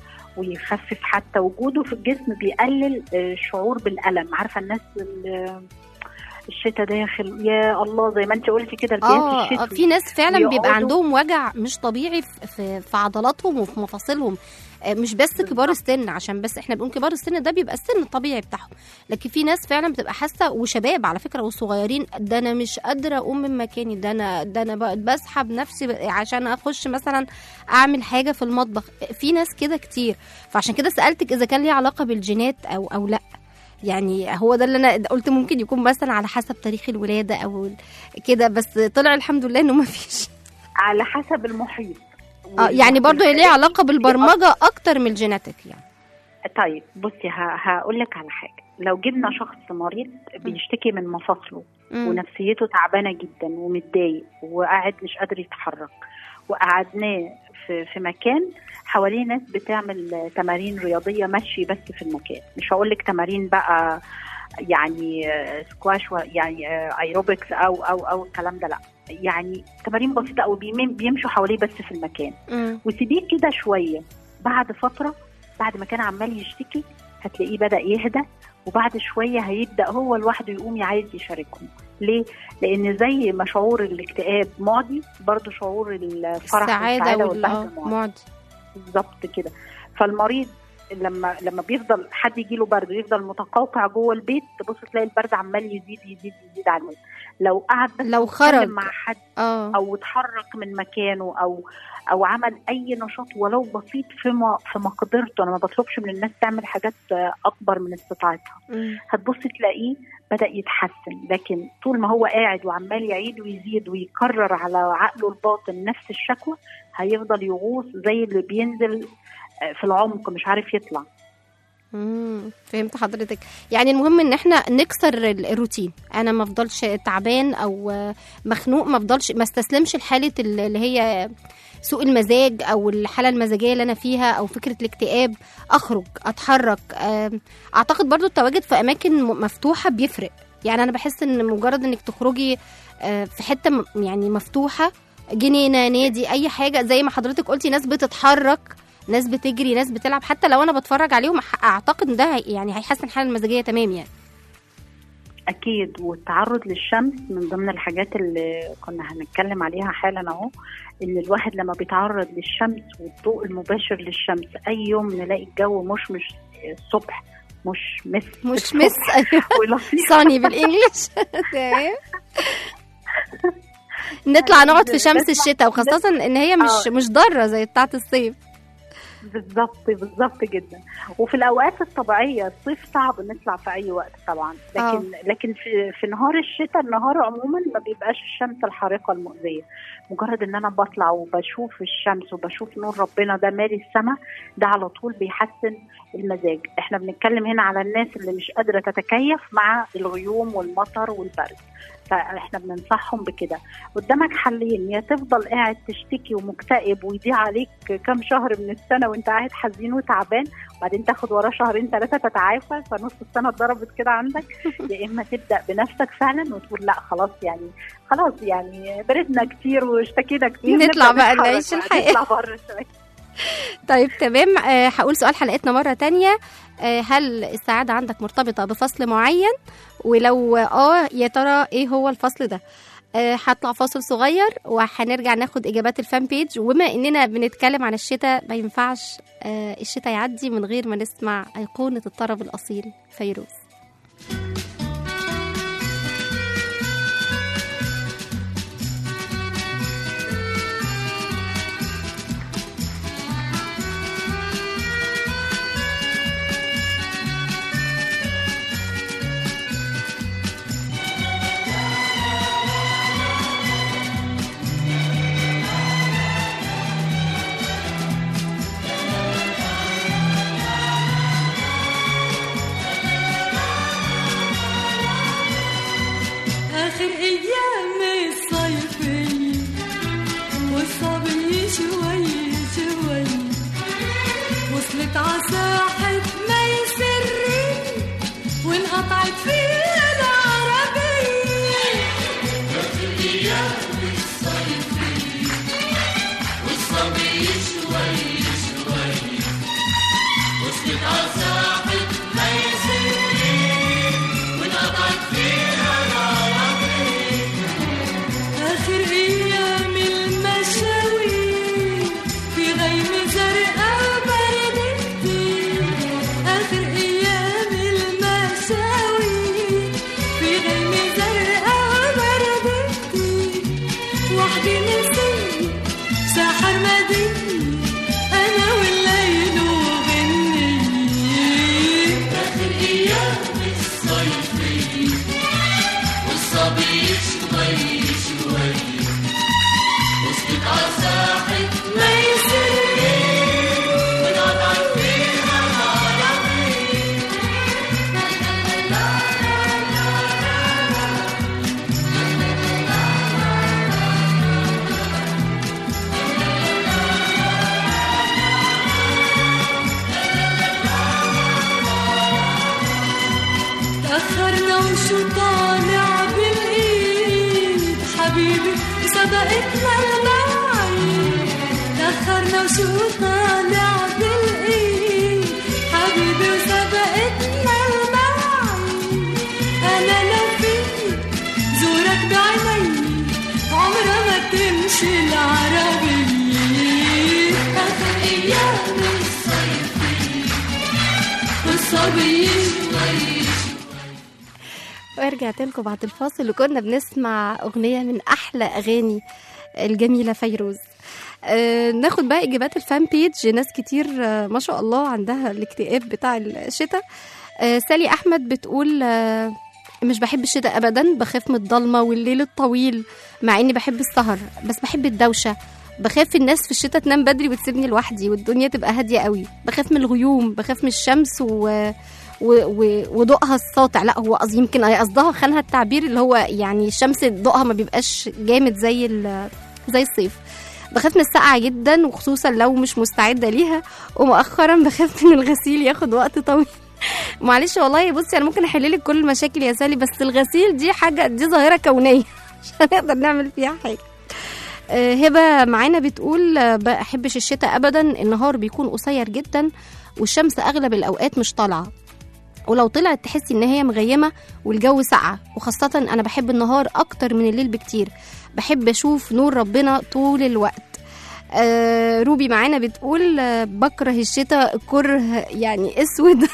ويخفف حتى وجوده في الجسم بيقلل آه، الشعور بالالم عارفه الناس اللي الشتاء داخل يا الله زي ما انت قلتي كده الجنس اه الشتوي في ناس فعلا بيبقى بيقعدوا- عندهم وجع مش طبيعي في, في, في عضلاتهم وفي مفاصلهم آه، مش بس كبار السن عشان بس احنا بنقول كبار السن ده بيبقى السن الطبيعي بتاعهم لكن في ناس فعلا بتبقى حاسه وشباب على فكره والصغيرين ده انا مش قادره اقوم من مكاني ده انا ده انا بقى بسحب نفسي ب- عشان اخش مثلا اعمل حاجه في المطبخ في ناس كده كتير فعشان كده سالتك اذا كان ليه علاقه بالجينات او او لا يعني هو ده اللي انا قلت ممكن يكون مثلا على حسب تاريخ الولاده او كده بس طلع الحمد لله انه ما فيش على حسب المحيط اه يعني برضو هي ليها علاقه بالبرمجه اكتر من الجيناتيك يعني طيب بصي هقول لك على حاجه لو جبنا شخص مريض بيشتكي من مفاصله مم. ونفسيته تعبانه جدا ومتضايق وقاعد مش قادر يتحرك وقعدناه في في مكان حواليه ناس بتعمل تمارين رياضيه مشي بس في المكان مش هقول لك تمارين بقى يعني آه، سكواش و- يعني آه، ايروبكس او او او الكلام ده لا يعني تمارين بسيطه او بيمشوا حواليه بس في المكان مم. وسيبيه كده شويه بعد فتره بعد ما كان عمال يشتكي هتلاقيه بدا يهدى وبعد شويه هيبدا هو لوحده يقوم عايز يشاركهم ليه؟ لان زي ما شعور الاكتئاب معدي برضه شعور الفرح السعاده والسعاده وال- والبهجه آه، معدي معدي بالظبط كده فالمريض لما لما بيفضل حد يجي له برد ويفضل متقوقع جوه البيت تبص تلاقي البرد عمال يزيد يزيد يزيد عليه لو قعد بس لو يتكلم خرج. مع حد اه او اتحرك من مكانه او او عمل اي نشاط ولو بسيط في ما في مقدرته انا ما بطلبش من الناس تعمل حاجات آه، اكبر من استطاعتها مم. هتبص تلاقيه بدا يتحسن لكن طول ما هو قاعد وعمال يعيد ويزيد ويكرر على عقله الباطن نفس الشكوى هيفضل يغوص زي اللي بينزل آه، في العمق مش عارف يطلع مم. فهمت حضرتك يعني المهم ان احنا نكسر ال- الروتين انا ما افضلش تعبان او آه، مخنوق ما افضلش ما استسلمش لحاله ال- اللي هي سوء المزاج او الحاله المزاجيه اللي انا فيها او فكره الاكتئاب اخرج اتحرك آم، اعتقد برضو التواجد في اماكن م- مفتوحه بيفرق يعني انا بحس ان مجرد انك تخرجي آه، في حته م- يعني مفتوحه جنينه نادي اي حاجه زي ما حضرتك قلتي ناس بتتحرك ناس بتجري ناس بتلعب حتى لو انا بتفرج عليهم ح- اعتقد إن ده هي- يعني هيحسن حالة المزاجيه تمام يعني اكيد والتعرض للشمس من ضمن الحاجات اللي كنا هنتكلم عليها حالا اهو ان الواحد لما بيتعرض للشمس والضوء المباشر للشمس اي يوم نلاقي الجو مش مش الصبح مش مس مش الصبح مس أيوة. ولطيف صاني بالانجلش تمام نطلع نقعد في شمس نطلع- الشتاء وخاصة ان هي مش آه. مش ضارة زي بتاعة الصيف بالظبط بالظبط جدا وفي الاوقات الطبيعيه الصيف صعب نطلع في اي وقت طبعا لكن آه. لكن في في نهار الشتاء النهار عموما ما بيبقاش الشمس الحارقه المؤذيه مجرد ان انا بطلع وبشوف الشمس وبشوف نور ربنا ده مالي السماء ده على طول بيحسن المزاج احنا بنتكلم هنا على الناس اللي مش قادره تتكيف مع الغيوم والمطر والبرد فاحنا بننصحهم بكده قدامك حلين يا تفضل قاعد تشتكي ومكتئب ويضيع عليك كام شهر من السنه وانت قاعد حزين وتعبان وبعدين تاخد وراه شهرين ثلاثه تتعافى فنص السنه اتضربت كده عندك يا اما تبدا بنفسك فعلا وتقول لا خلاص يعني خلاص يعني بردنا كتير واشتكينا كتير نطلع نبدأ بقى نتحرك نعيش بقى، الحياة. نطلع بره شويه طيب تمام آه، هقول سؤال حلقتنا مرة تانية آه، هل السعادة عندك مرتبطة بفصل معين ولو اه يا ترى ايه هو الفصل ده آه، هطلع فاصل صغير وهنرجع ناخد اجابات الفان بيج وبما اننا بنتكلم عن الشتاء ما ينفعش آه، الشتاء يعدي من غير ما نسمع ايقونة الطرب الاصيل فيروز آخر أيام الصيفية والصبي شوي شوي وصلت عساحة مي سري وانقطعت فيها العربية آخر أيام الصيفية والصبي شوي شوي وصلت عساحة مي سري وانقطعت فيها آخر أيام المشاوير في غيم زرقاء برد كتير آخر أيام المشاوير في غيم زرقاء برد كتير وحدي نسيت ساحر مدينة أنا والليل وغني آخر أيام الصيفية والصبي شوي شوي وسط عساحة ما يسري ونقطع فيها العربي تأخرنا وشو طالع بالإيد حبيبي سبقتنا المواعيد تأخرنا وشو طالع بالإيد حبيبي سبقتنا المواعيد أنا لو فيك زورك بعيني عمرها ما تمشي العربية آخر أيام الصيفية والصبي شوي ورجعت لكم بعد الفاصل وكنا بنسمع أغنية من أحلى أغاني الجميلة فيروز آه ناخد بقى إجابات الفان بيج ناس كتير آه ما شاء الله عندها الاكتئاب بتاع الشتاء آه سالي أحمد بتقول آه مش بحب الشتاء أبدا بخاف من الضلمة والليل الطويل مع إني بحب السهر بس بحب الدوشة بخاف الناس في الشتاء تنام بدري وتسيبني لوحدي والدنيا تبقى هادية قوي بخاف من الغيوم بخاف من الشمس و... و- و- وضوءها الساطع لا هو قصدي يمكن هي قصدها خانها التعبير اللي هو يعني الشمس ضوءها ما بيبقاش جامد زي ال- زي الصيف بخاف من السقعة جدا وخصوصا لو مش مستعدة ليها ومؤخرا بخاف من الغسيل ياخد وقت طويل معلش والله بصي انا ممكن احل لك كل المشاكل يا سالي بس الغسيل دي حاجة دي ظاهرة كونية مش هنقدر نعمل فيها حاجة آه، هبه معانا بتقول آه، بحبش الشتاء ابدا النهار بيكون قصير جدا والشمس اغلب الاوقات مش طالعه ولو طلعت تحسي ان هي مغيمه والجو ساقعه وخاصه انا بحب النهار اكتر من الليل بكتير بحب اشوف نور ربنا طول الوقت آه روبي معانا بتقول آه بكره الشتاء كره يعني اسود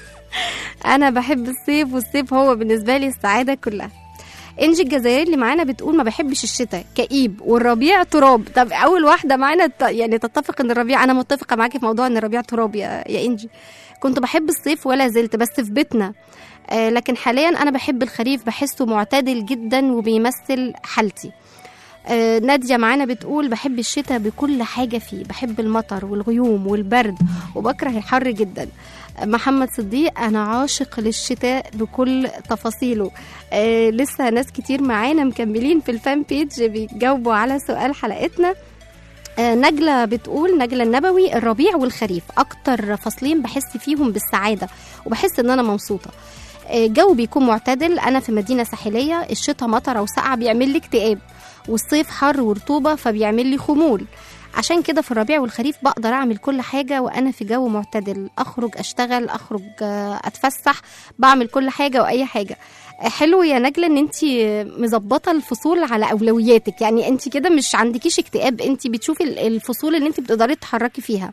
انا بحب الصيف والصيف هو بالنسبه لي السعاده كلها انجي الجزائري اللي معانا بتقول ما بحبش الشتاء كئيب والربيع تراب طب اول واحده معانا ت- يعني تتفق ان الربيع انا متفقه معاكي في موضوع ان الربيع تراب يا, يا انجي كنت بحب الصيف ولا زلت بس في بيتنا آه لكن حاليا انا بحب الخريف بحسه معتدل جدا وبيمثل حالتي آه، نادية معانا بتقول بحب الشتاء بكل حاجة فيه بحب المطر والغيوم والبرد وبكره الحر جدا آه، محمد صديق أنا عاشق للشتاء بكل تفاصيله آه لسه ناس كتير معانا مكملين في الفان بيج بيجاوبوا على سؤال حلقتنا آه، نجلة بتقول نجلة النبوي الربيع والخريف أكتر فصلين بحس فيهم بالسعادة وبحس إن أنا مبسوطة آه، الجو بيكون معتدل أنا في مدينة ساحلية الشتاء مطرة وسقعة بيعمل لي اكتئاب والصيف حر ورطوبة فبيعمل لي خمول عشان كده في الربيع والخريف بقدر أعمل كل حاجة وأنا في جو معتدل أخرج أشتغل أخرج آه، أتفسح بعمل كل حاجة وأي حاجة آه، حلو يا نجلة ان انت مظبطه الفصول على اولوياتك يعني انت كده مش عندكيش اكتئاب انت بتشوفي ال- الفصول اللي انت بتقدري تتحركي فيها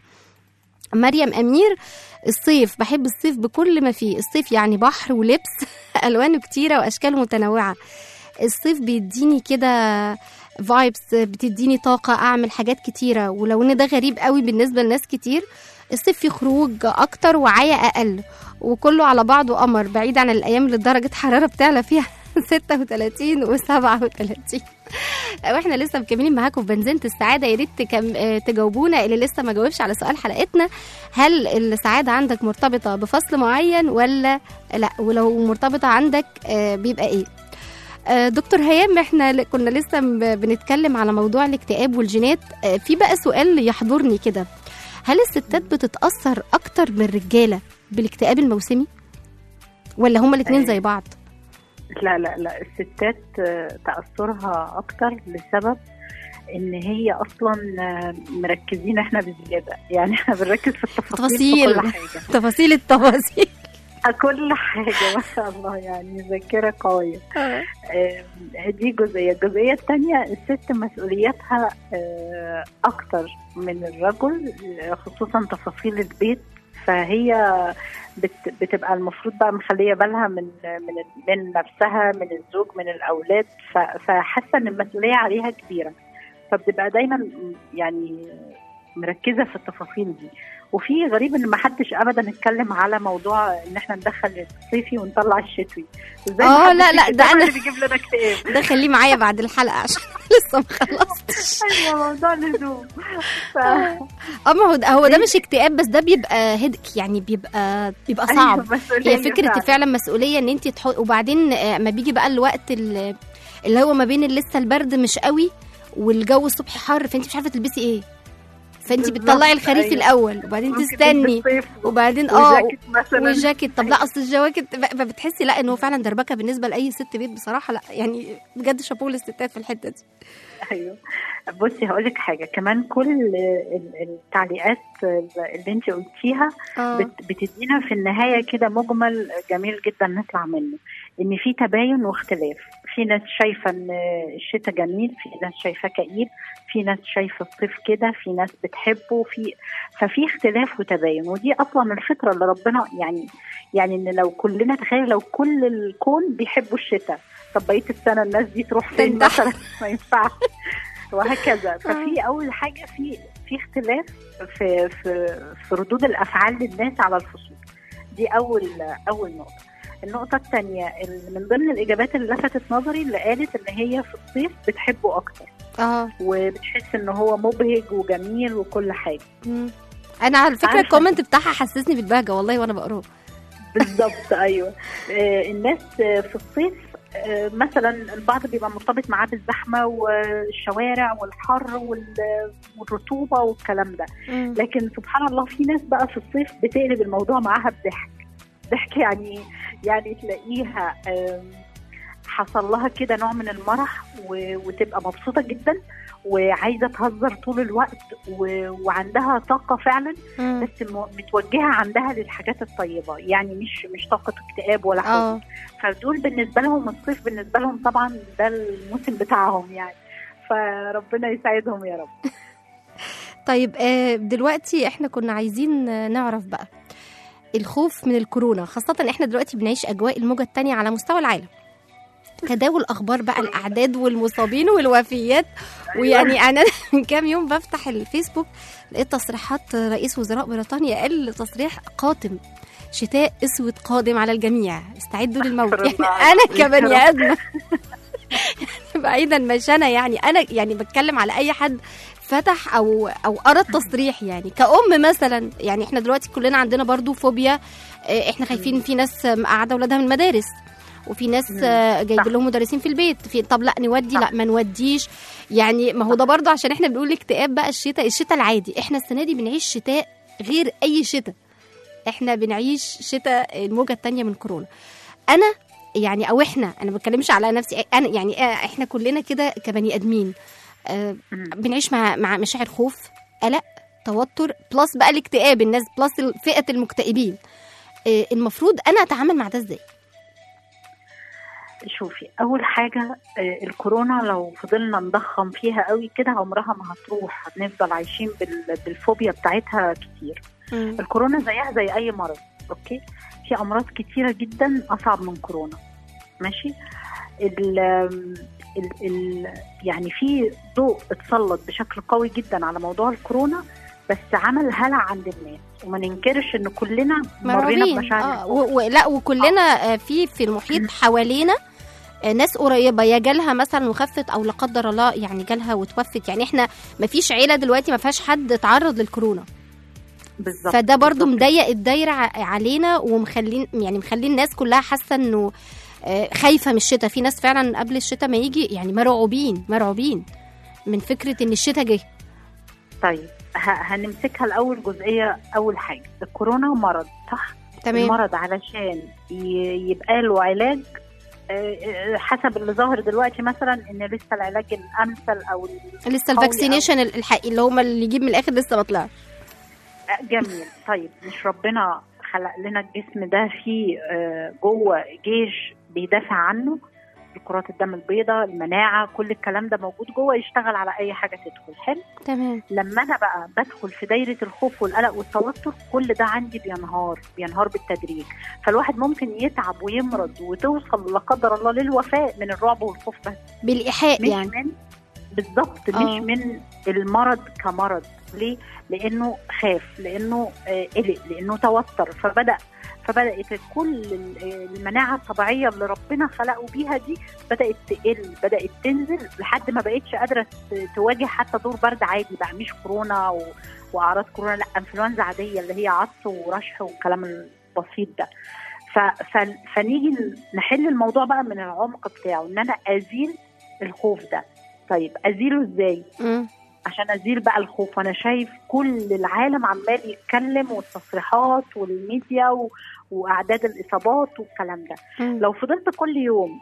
مريم امير الصيف بحب الصيف بكل ما فيه الصيف يعني بحر ولبس الوانه كتيره واشكاله متنوعه الصيف بيديني كده فايبس بتديني طاقه اعمل حاجات كتيره ولو ان ده غريب قوي بالنسبه لناس كتير الصيف فيه خروج اكتر وعيا اقل وكله على بعضه قمر بعيد عن الايام اللي درجه حراره بتعلى فيها 36 و 37 واحنا لسه مكملين معاكم في بنزينة السعادة يا ريت تكم... آه، تجاوبونا اللي لسه ما جاوبش على سؤال حلقتنا هل السعادة عندك مرتبطة بفصل معين ولا لا ولو مرتبطة عندك آه، بيبقى ايه آه، دكتور هيام احنا ل- كنا لسه م- بنتكلم على موضوع الاكتئاب والجينات آه، في بقى سؤال يحضرني كده هل الستات بتتأثر أكتر من الرجالة بالاكتئاب الموسمي ولا هما الاتنين زي بعض لا لا لا الستات آه، تأثرها أكتر لسبب إن هي أصلا آه، مركزين إحنا بزيادة يعني إحنا بنركز في التفاصيل في تفاصيل. كل حاجة تفاصيل التفاصيل كل حاجة ما شاء الله يعني ذاكرة قوية آه، دي جزئية الجزئية الثانية الست مسؤولياتها آه، أكتر من الرجل آه، خصوصا تفاصيل البيت فهي بت- بتبقى المفروض بقى مخليه بالها من من من نفسها من الزوج من الاولاد ف- فحاسه ان المسؤوليه عليها كبيره فبتبقى دايما يعني مركزه في التفاصيل دي وفي غريب ان ما حدش ابدا اتكلم على موضوع ان احنا ندخل الصيفي ونطلع الشتوي ازاي آه، محدش لا، لا، يكتب؟ ده هو أنا- اللي بيجيب لنا اكتئاب ده خليه معايا بعد الحلقة عشان لسه ما خلصتش ايوه موضوع الهدوم ف... اه ما هو ده هو ده مش اكتئاب بس ده بيبقى هدك يعني بيبقى بيبقى صعب أيوة، مسؤولية هي فكرة فعلا. فعلا مسؤولية ان انت تحط وبعدين آه، ما بيجي بقى الوقت ال- اللي هو ما بين لسه البرد مش قوي والجو الصبح حر فانت مش عارفة تلبسي ايه فانت بالظبط، بتطلعي الخريف أيوة. الاول وبعدين ممكن تستني تلبس صيف وبعدين اه وجاكيت مثلا والجاكيت طب لا اصل الجواكت ب- فبتحسي لا انه فعلا دربكه بالنسبه لاي ست بيت بصراحه لا يعني بجد شابوه للستات في الحته دي ايوه بصي هقول لك حاجه كمان كل ال- التعليقات اللي انت قلتيها اه بت- بتدينا في النهايه كده مجمل جميل جدا نطلع منه ان في تباين واختلاف في ناس شايفه ان الشتاء جميل في ناس شايفاه كئيب في ناس شايفه الصيف كده في ناس بتحبه في ففي اختلاف وتباين ودي اصلا الفطره اللي ربنا يعني يعني ان لو كلنا تخيل لو كل الكون بيحبوا الشتاء طب بقيه السنه الناس دي تروح فين تندح. مثلا ما ينفعش وهكذا ففي اول حاجه في في اختلاف في في في ردود الافعال للناس على الفصول دي اول اول نقطه النقطة الثانية من ضمن الإجابات اللي لفتت نظري اللي قالت إن هي في الصيف بتحبه أكتر اه وبتحس إن هو مبهج وجميل وكل حاجة مم. انا على فكره عارفة. الكومنت بتاعها حسسني بالبهجه والله وانا بقراه بالظبط ايوه آه، الناس آه، في الصيف آه، مثلا البعض بيبقى مرتبط معاه بالزحمه والشوارع والحر وال- والرطوبه والكلام ده مم. لكن سبحان الله في ناس بقى في الصيف بتقلب الموضوع معاها بضحك ضحك يعني يعني تلاقيها آم، حصل لها كده نوع من المرح و... وتبقى مبسوطه جدا وعايزه تهزر طول الوقت و... وعندها طاقه فعلا مم. بس م... متوجهه عندها للحاجات الطيبه يعني مش مش طاقه اكتئاب ولا حزن اه فدول بالنسبه لهم الصيف بالنسبه لهم طبعا ده الموسم بتاعهم يعني فربنا يساعدهم يا رب طيب آه، دلوقتي احنا كنا عايزين آه، نعرف بقى الخوف من الكورونا خاصة احنا دلوقتي بنعيش اجواء الموجة التانية على مستوى العالم تداول اخبار بقى الاعداد والمصابين والوفيات ويعني انا من كام يوم بفتح الفيسبوك لقيت تصريحات رئيس وزراء بريطانيا قال تصريح قاتم شتاء اسود قادم على الجميع استعدوا للموت أستغفر يعني الله. انا كبني يا رب. ادمه بعيدا مش انا يعني انا يعني بتكلم على اي حد فتح او او قرا التصريح يعني كأم مثلا يعني احنا دلوقتي كلنا عندنا برضو فوبيا اه، احنا خايفين في ناس مقعده اولادها من المدارس وفي ناس مم. اه، جايبين صح. لهم مدرسين في البيت في طب لا نودي صح. لا ما نوديش يعني ما هو ده برضو عشان احنا بنقول اكتئاب بقى الشتاء الشتاء العادي احنا السنه دي بنعيش شتاء غير اي شتاء احنا بنعيش شتاء الموجه الثانيه من كورونا انا يعني او احنا انا ما بتكلمش على نفسي انا يعني اه، احنا كلنا كده كبني ادمين آه، مم. بنعيش مع مع مشاعر خوف قلق توتر بلس بقى الاكتئاب الناس بلس فئه المكتئبين آه، المفروض انا اتعامل مع ده ازاي شوفي اول حاجه آه، الكورونا لو فضلنا نضخم فيها قوي كده عمرها ما هتروح هنفضل عايشين بال- بالفوبيا بتاعتها كتير الكورونا زيها زي اي مرض اوكي في امراض كتيره جدا اصعب من كورونا ماشي ال ال ال يعني في ضوء اتسلط بشكل قوي جدا على موضوع الكورونا بس عمل هلع عند الناس وما ننكرش ان كلنا مرينا مرعوبين بمشاعر اه الخوف. و- و- لا وكلنا آه، في في المحيط حوالينا آه، ناس قريبه يا جالها مثلا وخفت او لا قدر الله يعني جالها وتوفت يعني احنا ما فيش عيله دلوقتي ما فيهاش حد اتعرض للكورونا بالظبط فده برضو بالظبط. مضيق الدايره ع- علينا ومخلين يعني مخلين الناس كلها حاسه انه آه، خايفه من الشتاء في ناس فعلا قبل الشتاء ما يجي يعني مرعوبين مرعوبين من فكره ان الشتاء جه طيب ه- هنمسكها الاول جزئيه اول حاجه الكورونا مرض صح تمام المرض علشان ي- يبقى له علاج آه، آه، حسب اللي ظاهر دلوقتي مثلا ان لسه العلاج الامثل او ال- لسه قوي الفاكسينيشن الحقيقي اللي هم اللي يجيب من الاخر لسه ما طلعش آه، جميل طيب مش ربنا خلق لنا الجسم ده فيه آه، جوه جيش بيدافع عنه كرات الدم البيضاء المناعه كل الكلام ده موجود جوه يشتغل على اي حاجه تدخل حلو تمام لما انا بقى بدخل في دايره الخوف والقلق والتوتر كل ده عندي بينهار بينهار بالتدريج فالواحد ممكن يتعب ويمرض وتوصل لا قدر الله للوفاه من الرعب والخوف بس بالايحاء مش يعني من بالظبط آه. مش من المرض كمرض ليه؟ لانه خاف لانه آه، قلق لانه توتر فبدا فبدات كل ال- المناعه الطبيعيه اللي ربنا خلقه بيها دي بدات تقل بدات تنزل لحد ما بقتش قادره ت- تواجه حتى دور برد عادي بقى مش كورونا و... واعراض كورونا لا انفلونزا عاديه اللي هي عطس ورشح والكلام البسيط ده ف... ف... فنيجي نحل الموضوع بقى من العمق بتاعه ان انا ازيل الخوف ده طيب ازيله ازاي مم. عشان ازيل بقى الخوف انا شايف كل العالم عمال يتكلم والتصريحات والميديا و... واعداد الاصابات والكلام ده مم. لو فضلت كل يوم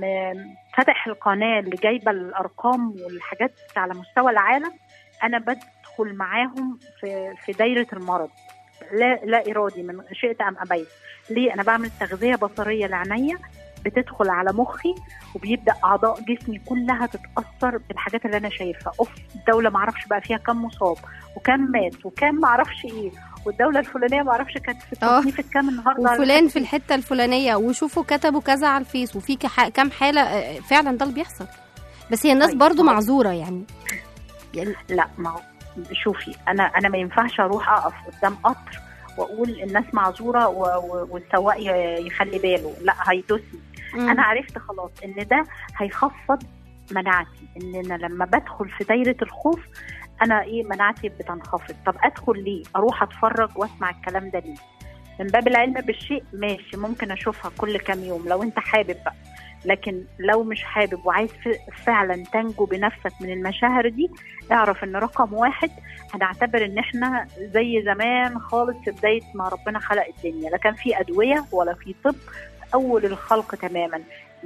م- فاتح القناه اللي جايبه الارقام والحاجات على مستوى العالم انا بدخل معاهم في في دايره المرض لا لا ارادي من شئت ام ابيت ليه انا بعمل تغذيه بصريه لعينيا بتدخل على مخي وبيبدا اعضاء جسمي كلها تتاثر بالحاجات اللي انا شايفها اوف الدوله ما اعرفش بقى فيها كم مصاب وكم مات وكم ما اعرفش ايه والدوله الفلانيه ما اعرفش كانت في آه. التصنيف الكام النهارده وفلان في الحته الفلانيه وشوفوا كتبوا كذا على الفيس وفي كح- كام حاله آه، فعلا ده اللي بيحصل بس هي الناس طيب، برضو ما هو- معذوره يعني يعني لا ما هو شوفي انا انا ما ينفعش اروح اقف قدام قطر واقول الناس معذوره و- و- والسواق ي- يخلي باله لا هيدوسني مم. انا عرفت خلاص ان ده هيخفض مناعتي ان انا لما بدخل في دايره الخوف انا ايه مناعتي بتنخفض طب ادخل ليه اروح اتفرج واسمع الكلام ده ليه من باب العلم بالشيء ماشي ممكن اشوفها كل كام يوم لو انت حابب بقى لكن لو مش حابب وعايز ف- فعلا تنجو بنفسك من المشاعر دي اعرف ان رقم واحد هنعتبر ان احنا زي زمان خالص في بدايه ما ربنا خلق الدنيا لا كان في ادويه ولا في طب في اول الخلق تماما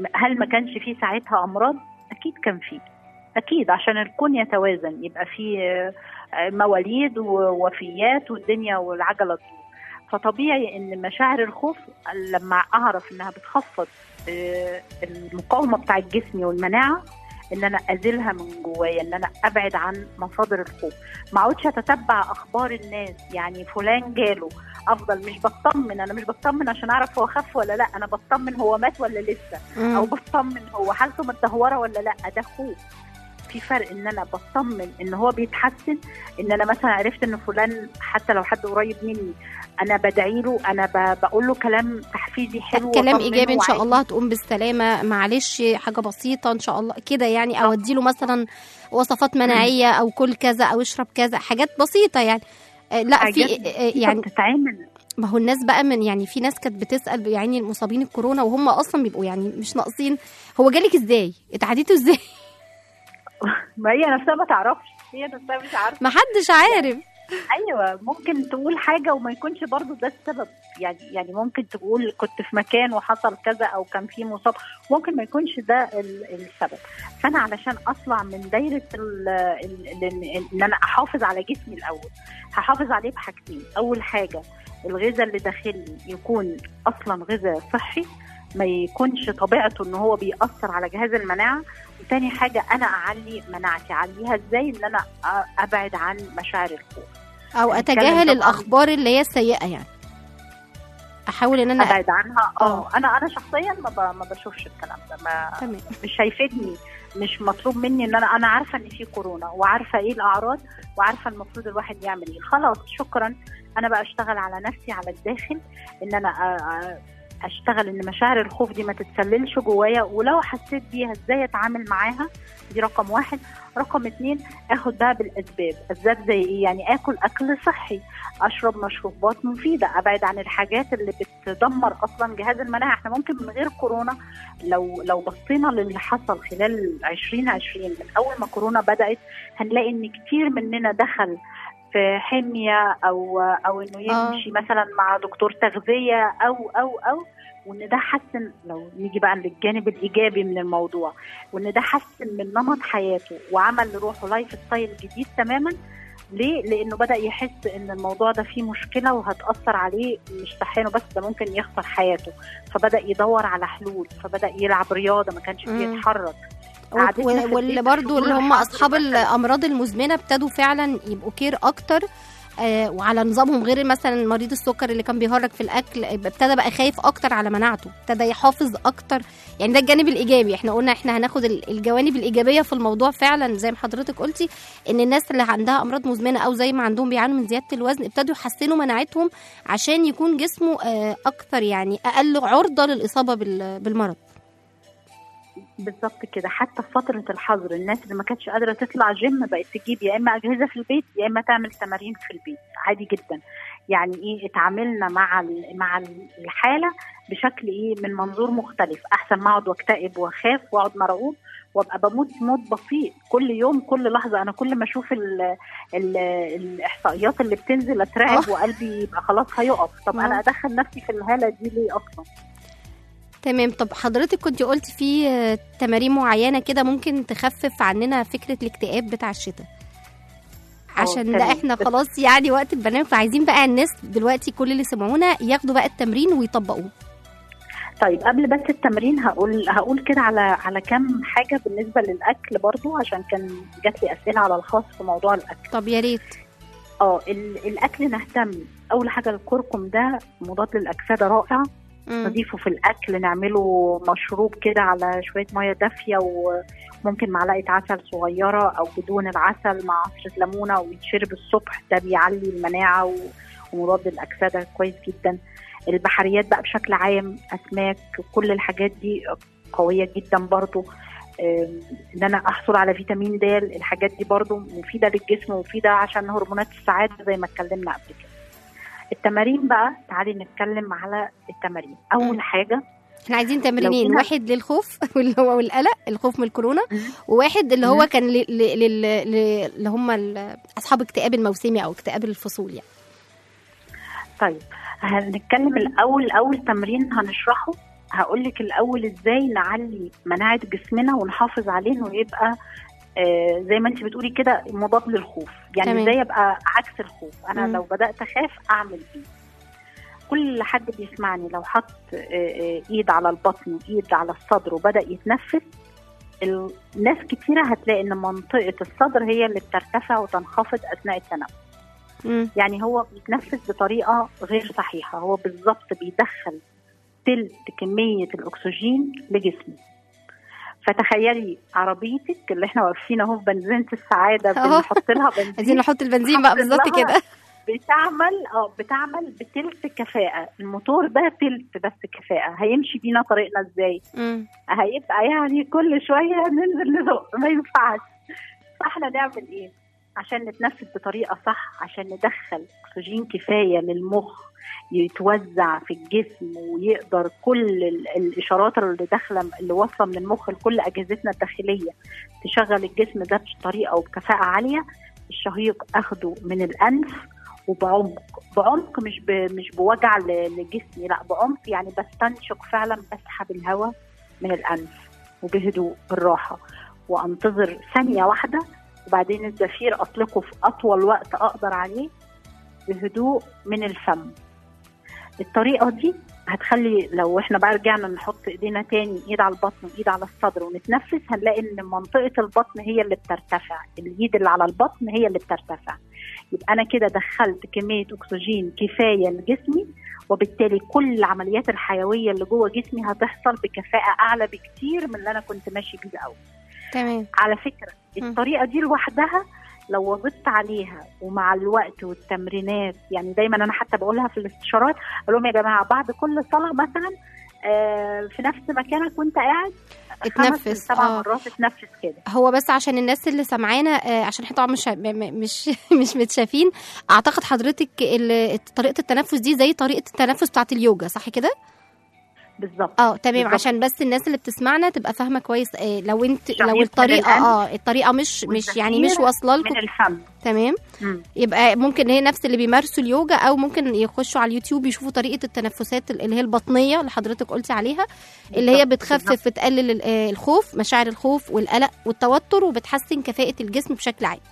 هل ما كانش فيه ساعتها امراض اكيد كان فيه اكيد عشان الكون يتوازن يبقى فيه آه، مواليد ووفيات والدنيا والعجله تدور فطبيعي ان مشاعر الخوف لما اعرف انها بتخفض آه، المقاومه بتاع جسمي والمناعه ان انا ازيلها من جوايا ان انا ابعد عن مصادر الخوف ما اقعدش اتتبع اخبار الناس يعني فلان جاله افضل مش بطمن انا مش بطمن عشان اعرف هو خف ولا لا انا بطمن هو مات ولا لسه مم. او بطمن هو حالته متدهوره ولا لا ده خوف في فرق ان انا بطمن ان هو بيتحسن ان انا مثلا عرفت ان فلان حتى لو حد قريب مني انا بدعي له انا ب- بقول له كلام تحفيزي حلو كلام وأطمنه ايجابي ان شاء وعادي. الله هتقوم بالسلامه معلش حاجه بسيطه ان شاء الله كده يعني او اديله مثلا وصفات مناعيه او كل كذا او اشرب كذا حاجات بسيطه يعني آه، لا في حاجات آه، بسيطة يعني بتتعمل ما هو الناس بقى من يعني في ناس كانت بتسال يعني المصابين الكورونا وهم اصلا بيبقوا يعني مش ناقصين هو جالك ازاي اتعديته ازاي ما هي نفسها ما تعرفش هي نفسها مش عارفه ما حدش عارف ايوه ممكن تقول حاجه وما يكونش برضو ده السبب يعني يعني ممكن تقول كنت في مكان وحصل كذا او كان في مصاب ممكن ما يكونش ده ال- السبب فانا علشان اطلع من دايره ال- ال- ال- ان انا احافظ على جسمي الاول هحافظ عليه بحاجتين اول حاجه الغذاء اللي داخلي يكون اصلا غذاء صحي ما يكونش طبيعته ان هو بيأثر على جهاز المناعه وتاني حاجه انا اعلي مناعتي اعليها ازاي ان انا أ- ابعد عن مشاعر الخوف او هنتكلم اتجاهل طبعاً. الاخبار اللي هي السيئه يعني احاول ان انا ابعد عنها آه. اه انا انا شخصيا ما, ب... ما بشوفش الكلام ده ما تمام مش هيفيدني مش مطلوب مني ان انا انا عارفه ان في كورونا وعارفه ايه الاعراض وعارفه المفروض الواحد يعمل ايه خلاص شكرا انا بقى اشتغل على نفسي على الداخل ان انا أ- أ- اشتغل ان مشاعر الخوف دي ما تتسللش جوايا ولو حسيت بيها ازاي اتعامل معاها دي رقم واحد رقم اتنين اخد بقى بالاسباب اسباب زي ايه يعني اكل اكل صحي اشرب مشروبات مفيده ابعد عن الحاجات اللي بتدمر اصلا جهاز المناعه احنا ممكن من غير كورونا لو لو بصينا للي حصل خلال 2020 من اول ما كورونا بدات هنلاقي ان كتير مننا دخل في حميه او او انه آه. يمشي مثلا مع دكتور تغذيه او او او وان ده حسن لو نيجي بقى للجانب الايجابي من الموضوع وان ده حسن من نمط حياته وعمل لروحه لايف ستايل جديد تماما ليه؟ لانه بدا يحس ان الموضوع ده فيه مشكله وهتاثر عليه مش صحيا بس ده ممكن يخسر حياته فبدا يدور على حلول فبدا يلعب رياضه ما كانش مم. بيتحرك قعدتنا في البيت واللي برضو شهور اللي هم الحظر اصحاب مثلاً. الامراض المزمنه ابتدوا فعلا يبقوا كير اكتر آه وعلى نظامهم غير مثلا مريض السكر اللي كان بيهرج في الاكل ابتدى بقى خايف اكتر على مناعته ابتدى يحافظ اكتر يعني ده الجانب الايجابي احنا قلنا احنا هناخد ال- الجوانب الايجابيه في الموضوع فعلا زي ما حضرتك قلتي ان الناس اللي عندها امراض مزمنه او زي ما عندهم بيعانوا من زياده الوزن ابتدوا يحسنوا مناعتهم عشان يكون جسمه آه اكتر يعني اقل عرضه للاصابه بال- بالمرض بالظبط كده حتى في فتره الحظر الناس اللي ما كانتش قادره تطلع جيم بقت تجيب يا اما اجهزه في البيت يا اما تعمل تمارين في البيت عادي جدا يعني ايه اتعاملنا مع ال- مع ال- الحاله بشكل ايه من منظور مختلف احسن ما اقعد واكتئب واخاف واقعد مرعوب وابقى بموت موت بسيط كل يوم كل لحظه انا كل ما اشوف ال ال الاحصائيات اللي بتنزل اترعب آه. وقلبي يبقى خلاص هيقف طب آه. انا ادخل نفسي في الهاله دي ليه اصلا تمام طب حضرتك كنت قلت في آه، تمارين معينة كده ممكن تخفف عننا فكرة الاكتئاب بتاع الشتاء عشان ده تمام. احنا خلاص يعني وقت البرنامج فعايزين بقى الناس دلوقتي كل اللي سمعونا ياخدوا بقى التمرين ويطبقوه طيب قبل بس التمرين هقول هقول كده على على كام حاجه بالنسبه للاكل برضو عشان كان جات لي اسئله على الخاص في موضوع الاكل طب يا ريت اه ال- الاكل نهتم اول حاجه الكركم ده مضاد للاكسده رائع مم. نضيفه في الاكل نعمله مشروب كده على شويه ميه دافيه وممكن معلقه عسل صغيره او بدون العسل مع عصره ليمونه ويتشرب الصبح ده بيعلي المناعه و- ومضاد الاكسده كويس جدا البحريات بقى بشكل عام اسماك كل الحاجات دي قويه جدا برضو آم، ان انا احصل على فيتامين د الحاجات دي برضو مفيده للجسم ومفيده عشان هرمونات السعاده زي ما اتكلمنا قبل كده التمارين بقى تعالي نتكلم على التمارين مم. اول حاجه احنا عايزين تمرينين جينا- واحد للخوف واللي هو والقلق الخوف من الكورونا مم. وواحد اللي هو مم. كان ل- ل- لل- ل- اللي هم ال- اصحاب اكتئاب الموسمي او اكتئاب الفصول يعني طيب هنتكلم الاول اول تمرين هنشرحه هقول لك الاول ازاي نعلي مناعه جسمنا ونحافظ عليه انه يبقى آه زي ما انت بتقولي كده مضاد للخوف يعني تمام. ازاي يبقى عكس الخوف انا مم. لو بدات اخاف اعمل ايه كل حد بيسمعني لو حط آه، آه، ايد على البطن وايد على الصدر وبدا يتنفس ال- ناس كتيرة هتلاقي ان منطقة الصدر هي اللي بترتفع وتنخفض اثناء التنفس مم. يعني هو بيتنفس بطريقة غير صحيحة هو بالظبط بيدخل تلت كمية الأكسجين لجسمه فتخيلي عربيتك اللي احنا واقفين اهو في بنزينة السعادة أهو. بنحط لها عايزين بنزين نحط البنزين بقى حط بالظبط لها كده بتعمل اه بتعمل بتلت كفاءة الموتور ده تلت بس كفاءة هيمشي بينا طريقنا ازاي مم. هيبقى يعني كل شويه ننزل نزق ما ينفعش فاحنا نعمل ايه عشان نتنفس بطريقه صح عشان ندخل اكسجين كفايه للمخ يتوزع في الجسم ويقدر كل ال- الاشارات اللي داخله اللي واصله من المخ لكل اجهزتنا الداخليه تشغل الجسم ده بطريقه وبكفاءه عاليه الشهيق اخده من الانف وبعمق بعمق مش ب... مش بوجع ل- لجسمي لا بعمق يعني بستنشق فعلا بسحب الهواء من الانف وبهدوء بالراحه وانتظر ثانيه واحده وبعدين الزفير اطلقه في اطول وقت اقدر عليه بهدوء من الفم الطريقه دي هتخلي لو احنا بقى رجعنا نحط ايدينا تاني ايد على البطن وايد على الصدر ونتنفس هنلاقي ان منطقه البطن هي اللي بترتفع الايد اللي على البطن هي اللي بترتفع يبقى انا كده دخلت كميه اكسجين كفايه لجسمي وبالتالي كل العمليات الحيويه اللي جوه جسمي هتحصل بكفاءه اعلى بكتير من اللي انا كنت ماشي بيه الاول تمام على فكره مم. الطريقه دي لوحدها لو واظبت عليها ومع الوقت والتمرينات يعني دايما انا حتى بقولها في الاستشارات اقول لهم يا جماعه بعد كل صلاه مثلا آه، في نفس مكانك وانت قاعد خمس اتنفس، من سبع آه. مرات اتنفس كده هو بس عشان الناس اللي سامعانا آه، عشان احنا طبعا مش م- م- مش مش متشافين اعتقد حضرتك ال- طريقه التنفس دي زي طريقه التنفس بتاعت اليوجا صح كده بالظبط اه تمام بالظبط. عشان بس الناس اللي بتسمعنا تبقى فاهمه كويس آه لو انت شهيق لو من الطريقه القلب اه الطريقه مش مش يعني مش والزفير واصله لكم من الفم تمام مم. يبقى ممكن هي نفس اللي بيمارسوا اليوجا او ممكن يخشوا على اليوتيوب يشوفوا طريقه التنفسات اللي هي البطنيه اللي حضرتك قلتي عليها اللي هي بالظبط، بتخفف بالظبط. بتقلل ال- آه، الخوف مشاعر الخوف والقلق والتوتر وبتحسن كفاءه الجسم بشكل عام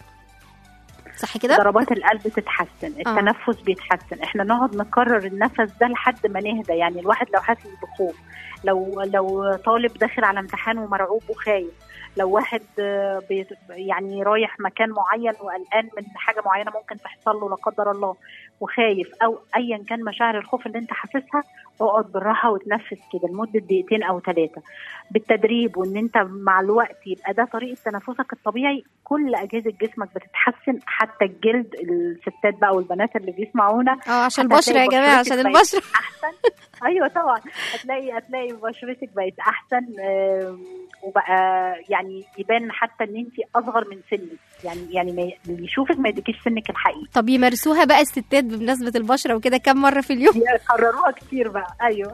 صح كده ضربات القلب تتحسن التنفس بيتحسن احنا نقعد نكرر النفس ده لحد ما نهدى يعني الواحد لو حاسس بخوف لو لو طالب داخل على امتحان ومرعوب وخايف لو واحد آه، بيت- يعني رايح مكان معين وقلقان من حاجه معينه ممكن تحصل له لا قدر الله وخايف او ايا كان مشاعر الخوف اللي انت حاسسها اقعد بالراحه وتنفس كده لمده دقيقتين او ثلاثه بالتدريب وان انت مع الوقت يبقى ده طريقه تنفسك الطبيعي كل اجهزه جسمك بتتحسن حتى الجلد الستات بقى والبنات اللي بيسمعونا اه عشان هتلاقي البشره يا جماعه بشرتك عشان بقت البشره احسن ايوه طبعا هتلاقي هتلاقي بشرتك بقت احسن آم، وبقى يعني يبان حتى ان انت اصغر من سنك يعني يعني ما ي- اللي يشوفك ما يديكيش سنك الحقيقي طب يمارسوها بقى الستات بمناسبه البشره وكده كم مره في اليوم يقرروها كتير بقى ايوه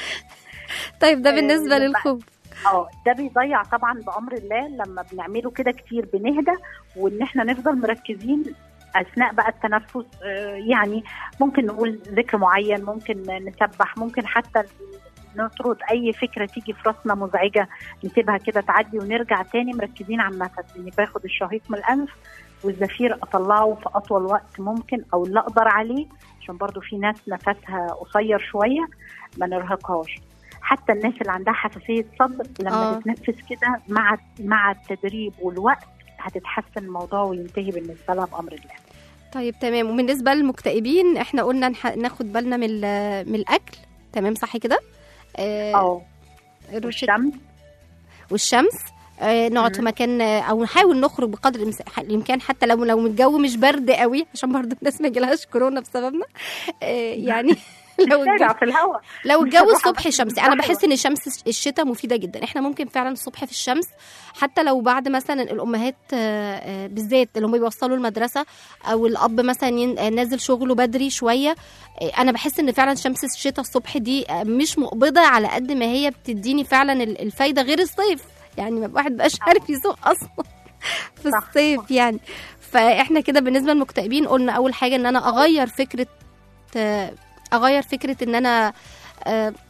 طيب ده آه، بالنسبه يبقى- للخوف اه ده بيضيع طبعا بامر الله لما بنعمله كده كتير بنهدى وان احنا نفضل مركزين اثناء بقى التنفس آه، يعني ممكن نقول ذكر معين ممكن نسبح ممكن حتى نطرد اي فكره تيجي في راسنا مزعجه نسيبها كده تعدي ونرجع تاني مركزين على النفس اني باخد الشهيق من الانف والزفير اطلعه في اطول وقت ممكن او اللي اقدر عليه عشان برضو في ناس نفسها قصير شويه ما نرهقهاش حتى الناس اللي عندها حساسيه صدر لما آه. آه. تتنفس كده مع مع التدريب والوقت هتتحسن الموضوع وينتهي بالنسبه لها بامر الله طيب تمام وبالنسبه للمكتئبين احنا قلنا نح- ناخد بالنا من ال- من الاكل تمام صح كده آه اه رشة والشمس والشمس آه نقعد في مم. مكان آه، او نحاول نخرج بقدر المس- الامكان حتى لو لو الجو مش برد قوي عشان برضو الناس ما يجيلهاش كورونا بسببنا آه يعني لو الجو شارع في الهواء لو مش الجو هنروح الصبح أماكن شمسي انا زحمة. بحس ان الشمس الشتاء مفيده جدا احنا ممكن فعلا الصبح في الشمس حتى لو بعد مثلا الامهات آه، آه، بالذات اللي هم بيوصلوا المدرسه او الاب مثلا ين- آه، نازل شغله بدري شويه آه، انا بحس ان فعلا شمس الشتاء الصبح دي آه، مش مقبضه على قد ما هي بتديني فعلا ال- الفايده غير الصيف يعني الواحد مبقاش عارف يسوق اصلا في صح. الصيف يعني فاحنا كده بالنسبه للمكتئبين قلنا اول حاجه ان انا اغير فكره آه، اغير فكره ان انا آه،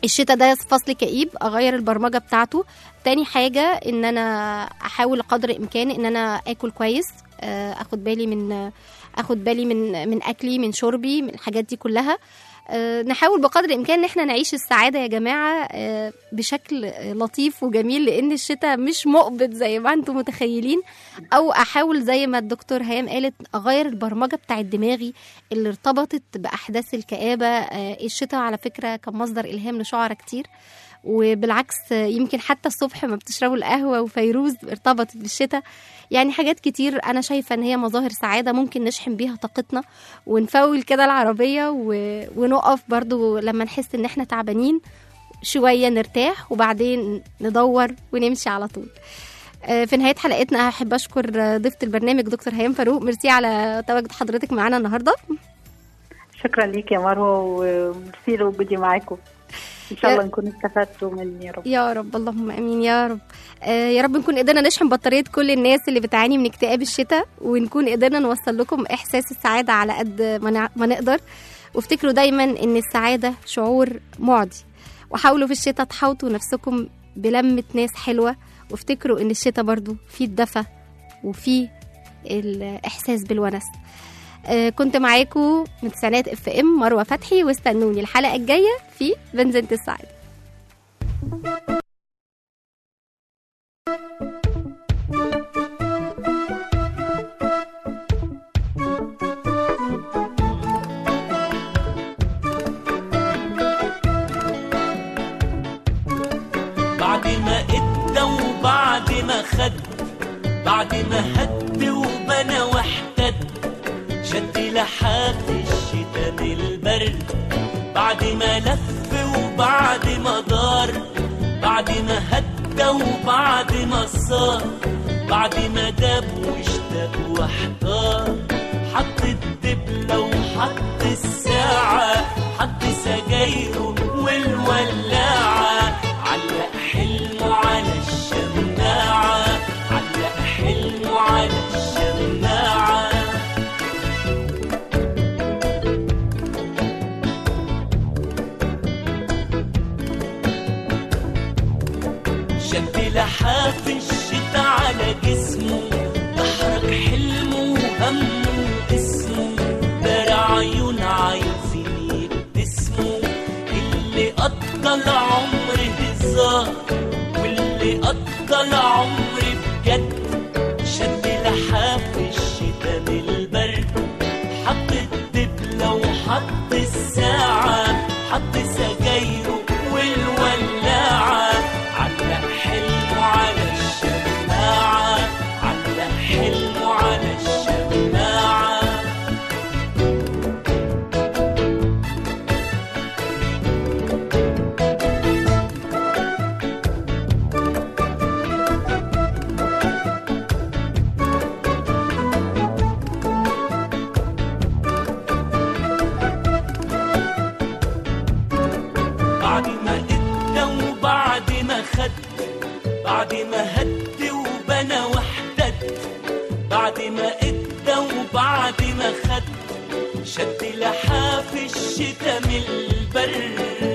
الشتاء ده فصل كئيب اغير البرمجه بتاعته تاني حاجه ان انا احاول قدر الامكان ان انا اكل كويس آه، اخد بالي من اخد بالي من من اكلي من شربي من الحاجات دي كلها آه، نحاول بقدر الامكان ان احنا نعيش السعاده يا جماعه آه، بشكل آه، لطيف وجميل لان الشتاء مش مقبض زي ما انتم متخيلين او احاول زي ما الدكتور هيام قالت اغير البرمجه بتاعت دماغي اللي ارتبطت باحداث الكابه آه، الشتاء على فكره كان مصدر الهام لشعراء كتير وبالعكس آه، يمكن حتى الصبح ما بتشربوا القهوه وفيروز ارتبطت بالشتاء يعني حاجات كتير انا شايفه ان هي مظاهر سعاده ممكن نشحن بيها طاقتنا ونفول كده العربيه و... ونقف برضو لما نحس ان احنا تعبانين شويه نرتاح وبعدين ندور ونمشي على طول آه، في نهايه حلقتنا احب اشكر آه، ضيفه البرنامج دكتور هيام فاروق ميرسي على تواجد حضرتك معانا النهارده شكرا ليك يا مروه وميرسي لوجودي معاكم ان شاء يا- الله نكون استفدتوا مني يا رب يا رب اللهم امين يا رب آه يا رب نكون قدرنا نشحن بطاريه كل الناس اللي بتعاني من اكتئاب الشتاء ونكون قدرنا نوصل لكم احساس السعاده على قد ما, نع- ما نقدر وافتكروا دايما ان السعاده شعور معدي وحاولوا في الشتاء تحوطوا نفسكم بلمه ناس حلوه وافتكروا ان الشتاء برضو فيه الدفى وفيه الاحساس بالونس آه كنت معاكم من تسعينات اف ام مروه فتحي واستنوني الحلقه الجايه في بنزينة السعاده بعد ما ادى وبعد ما خد بعد ما هد وبنى واحتد شد لحاف الشتا بالبرد بعد ما لف وبعد ما دار بعد ما هدى وبعد ما صار بعد ما داب واشتاق واحتار حط الدبلة وحط الساعة حط سجايره والولاعة علق حلمه على الشماعة علق حلمه على الشماعة شد لحاف الشتا على جسمه تحرك حلمه وهمه واسمه دار عيون عايزين يبتسموا اللي قضى العمر هزار واللي قضى العمر بجد شد لحاف الشتا بالبرد حط الدبلة وحط الساعة حط سجايره والولاعة علق حلمه على الشماعة علق حلمه على الشماعة بعد ما ادى وبعد ما خد بعد ما هد وبنى واحتد بعد ما ادى وبعد ما خد شد لحاف الشتا من البر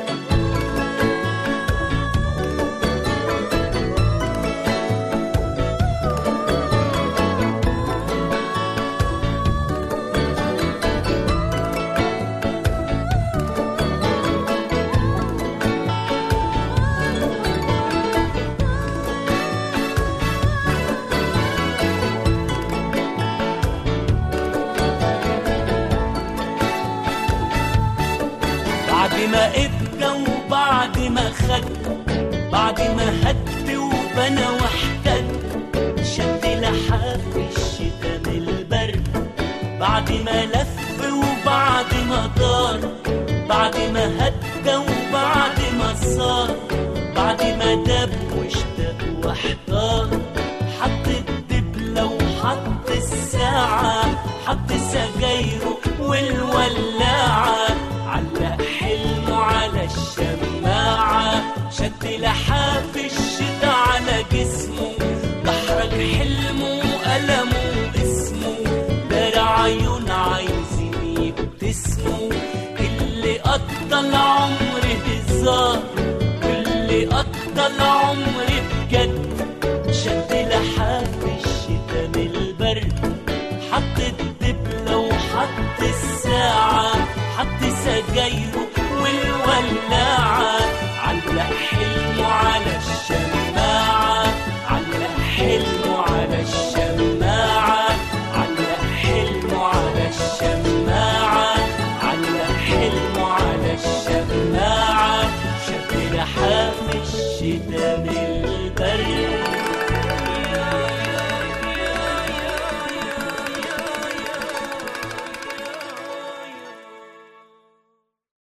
بعد ما ادى وبعد ما خد بعد ما هد وبنى واحتد شد لحاف الشتا من البرد بعد ما لف وبعد ما دار بعد ما هدى وبعد ما صار بعد ما داب واشتاق واحتار حط الدبلة وحط الساعة حط سجايره والولاعة علق حلمه على الشماعة شد لحاف الشتا على جسمه دحرج حلمه وألمه اسمه دار عيون عايزين يبتسموا اللي قضى العمر هزار العمر بجد شد لحاف الشتا من البرد حط الدبلة وحط الساعة حط سجايره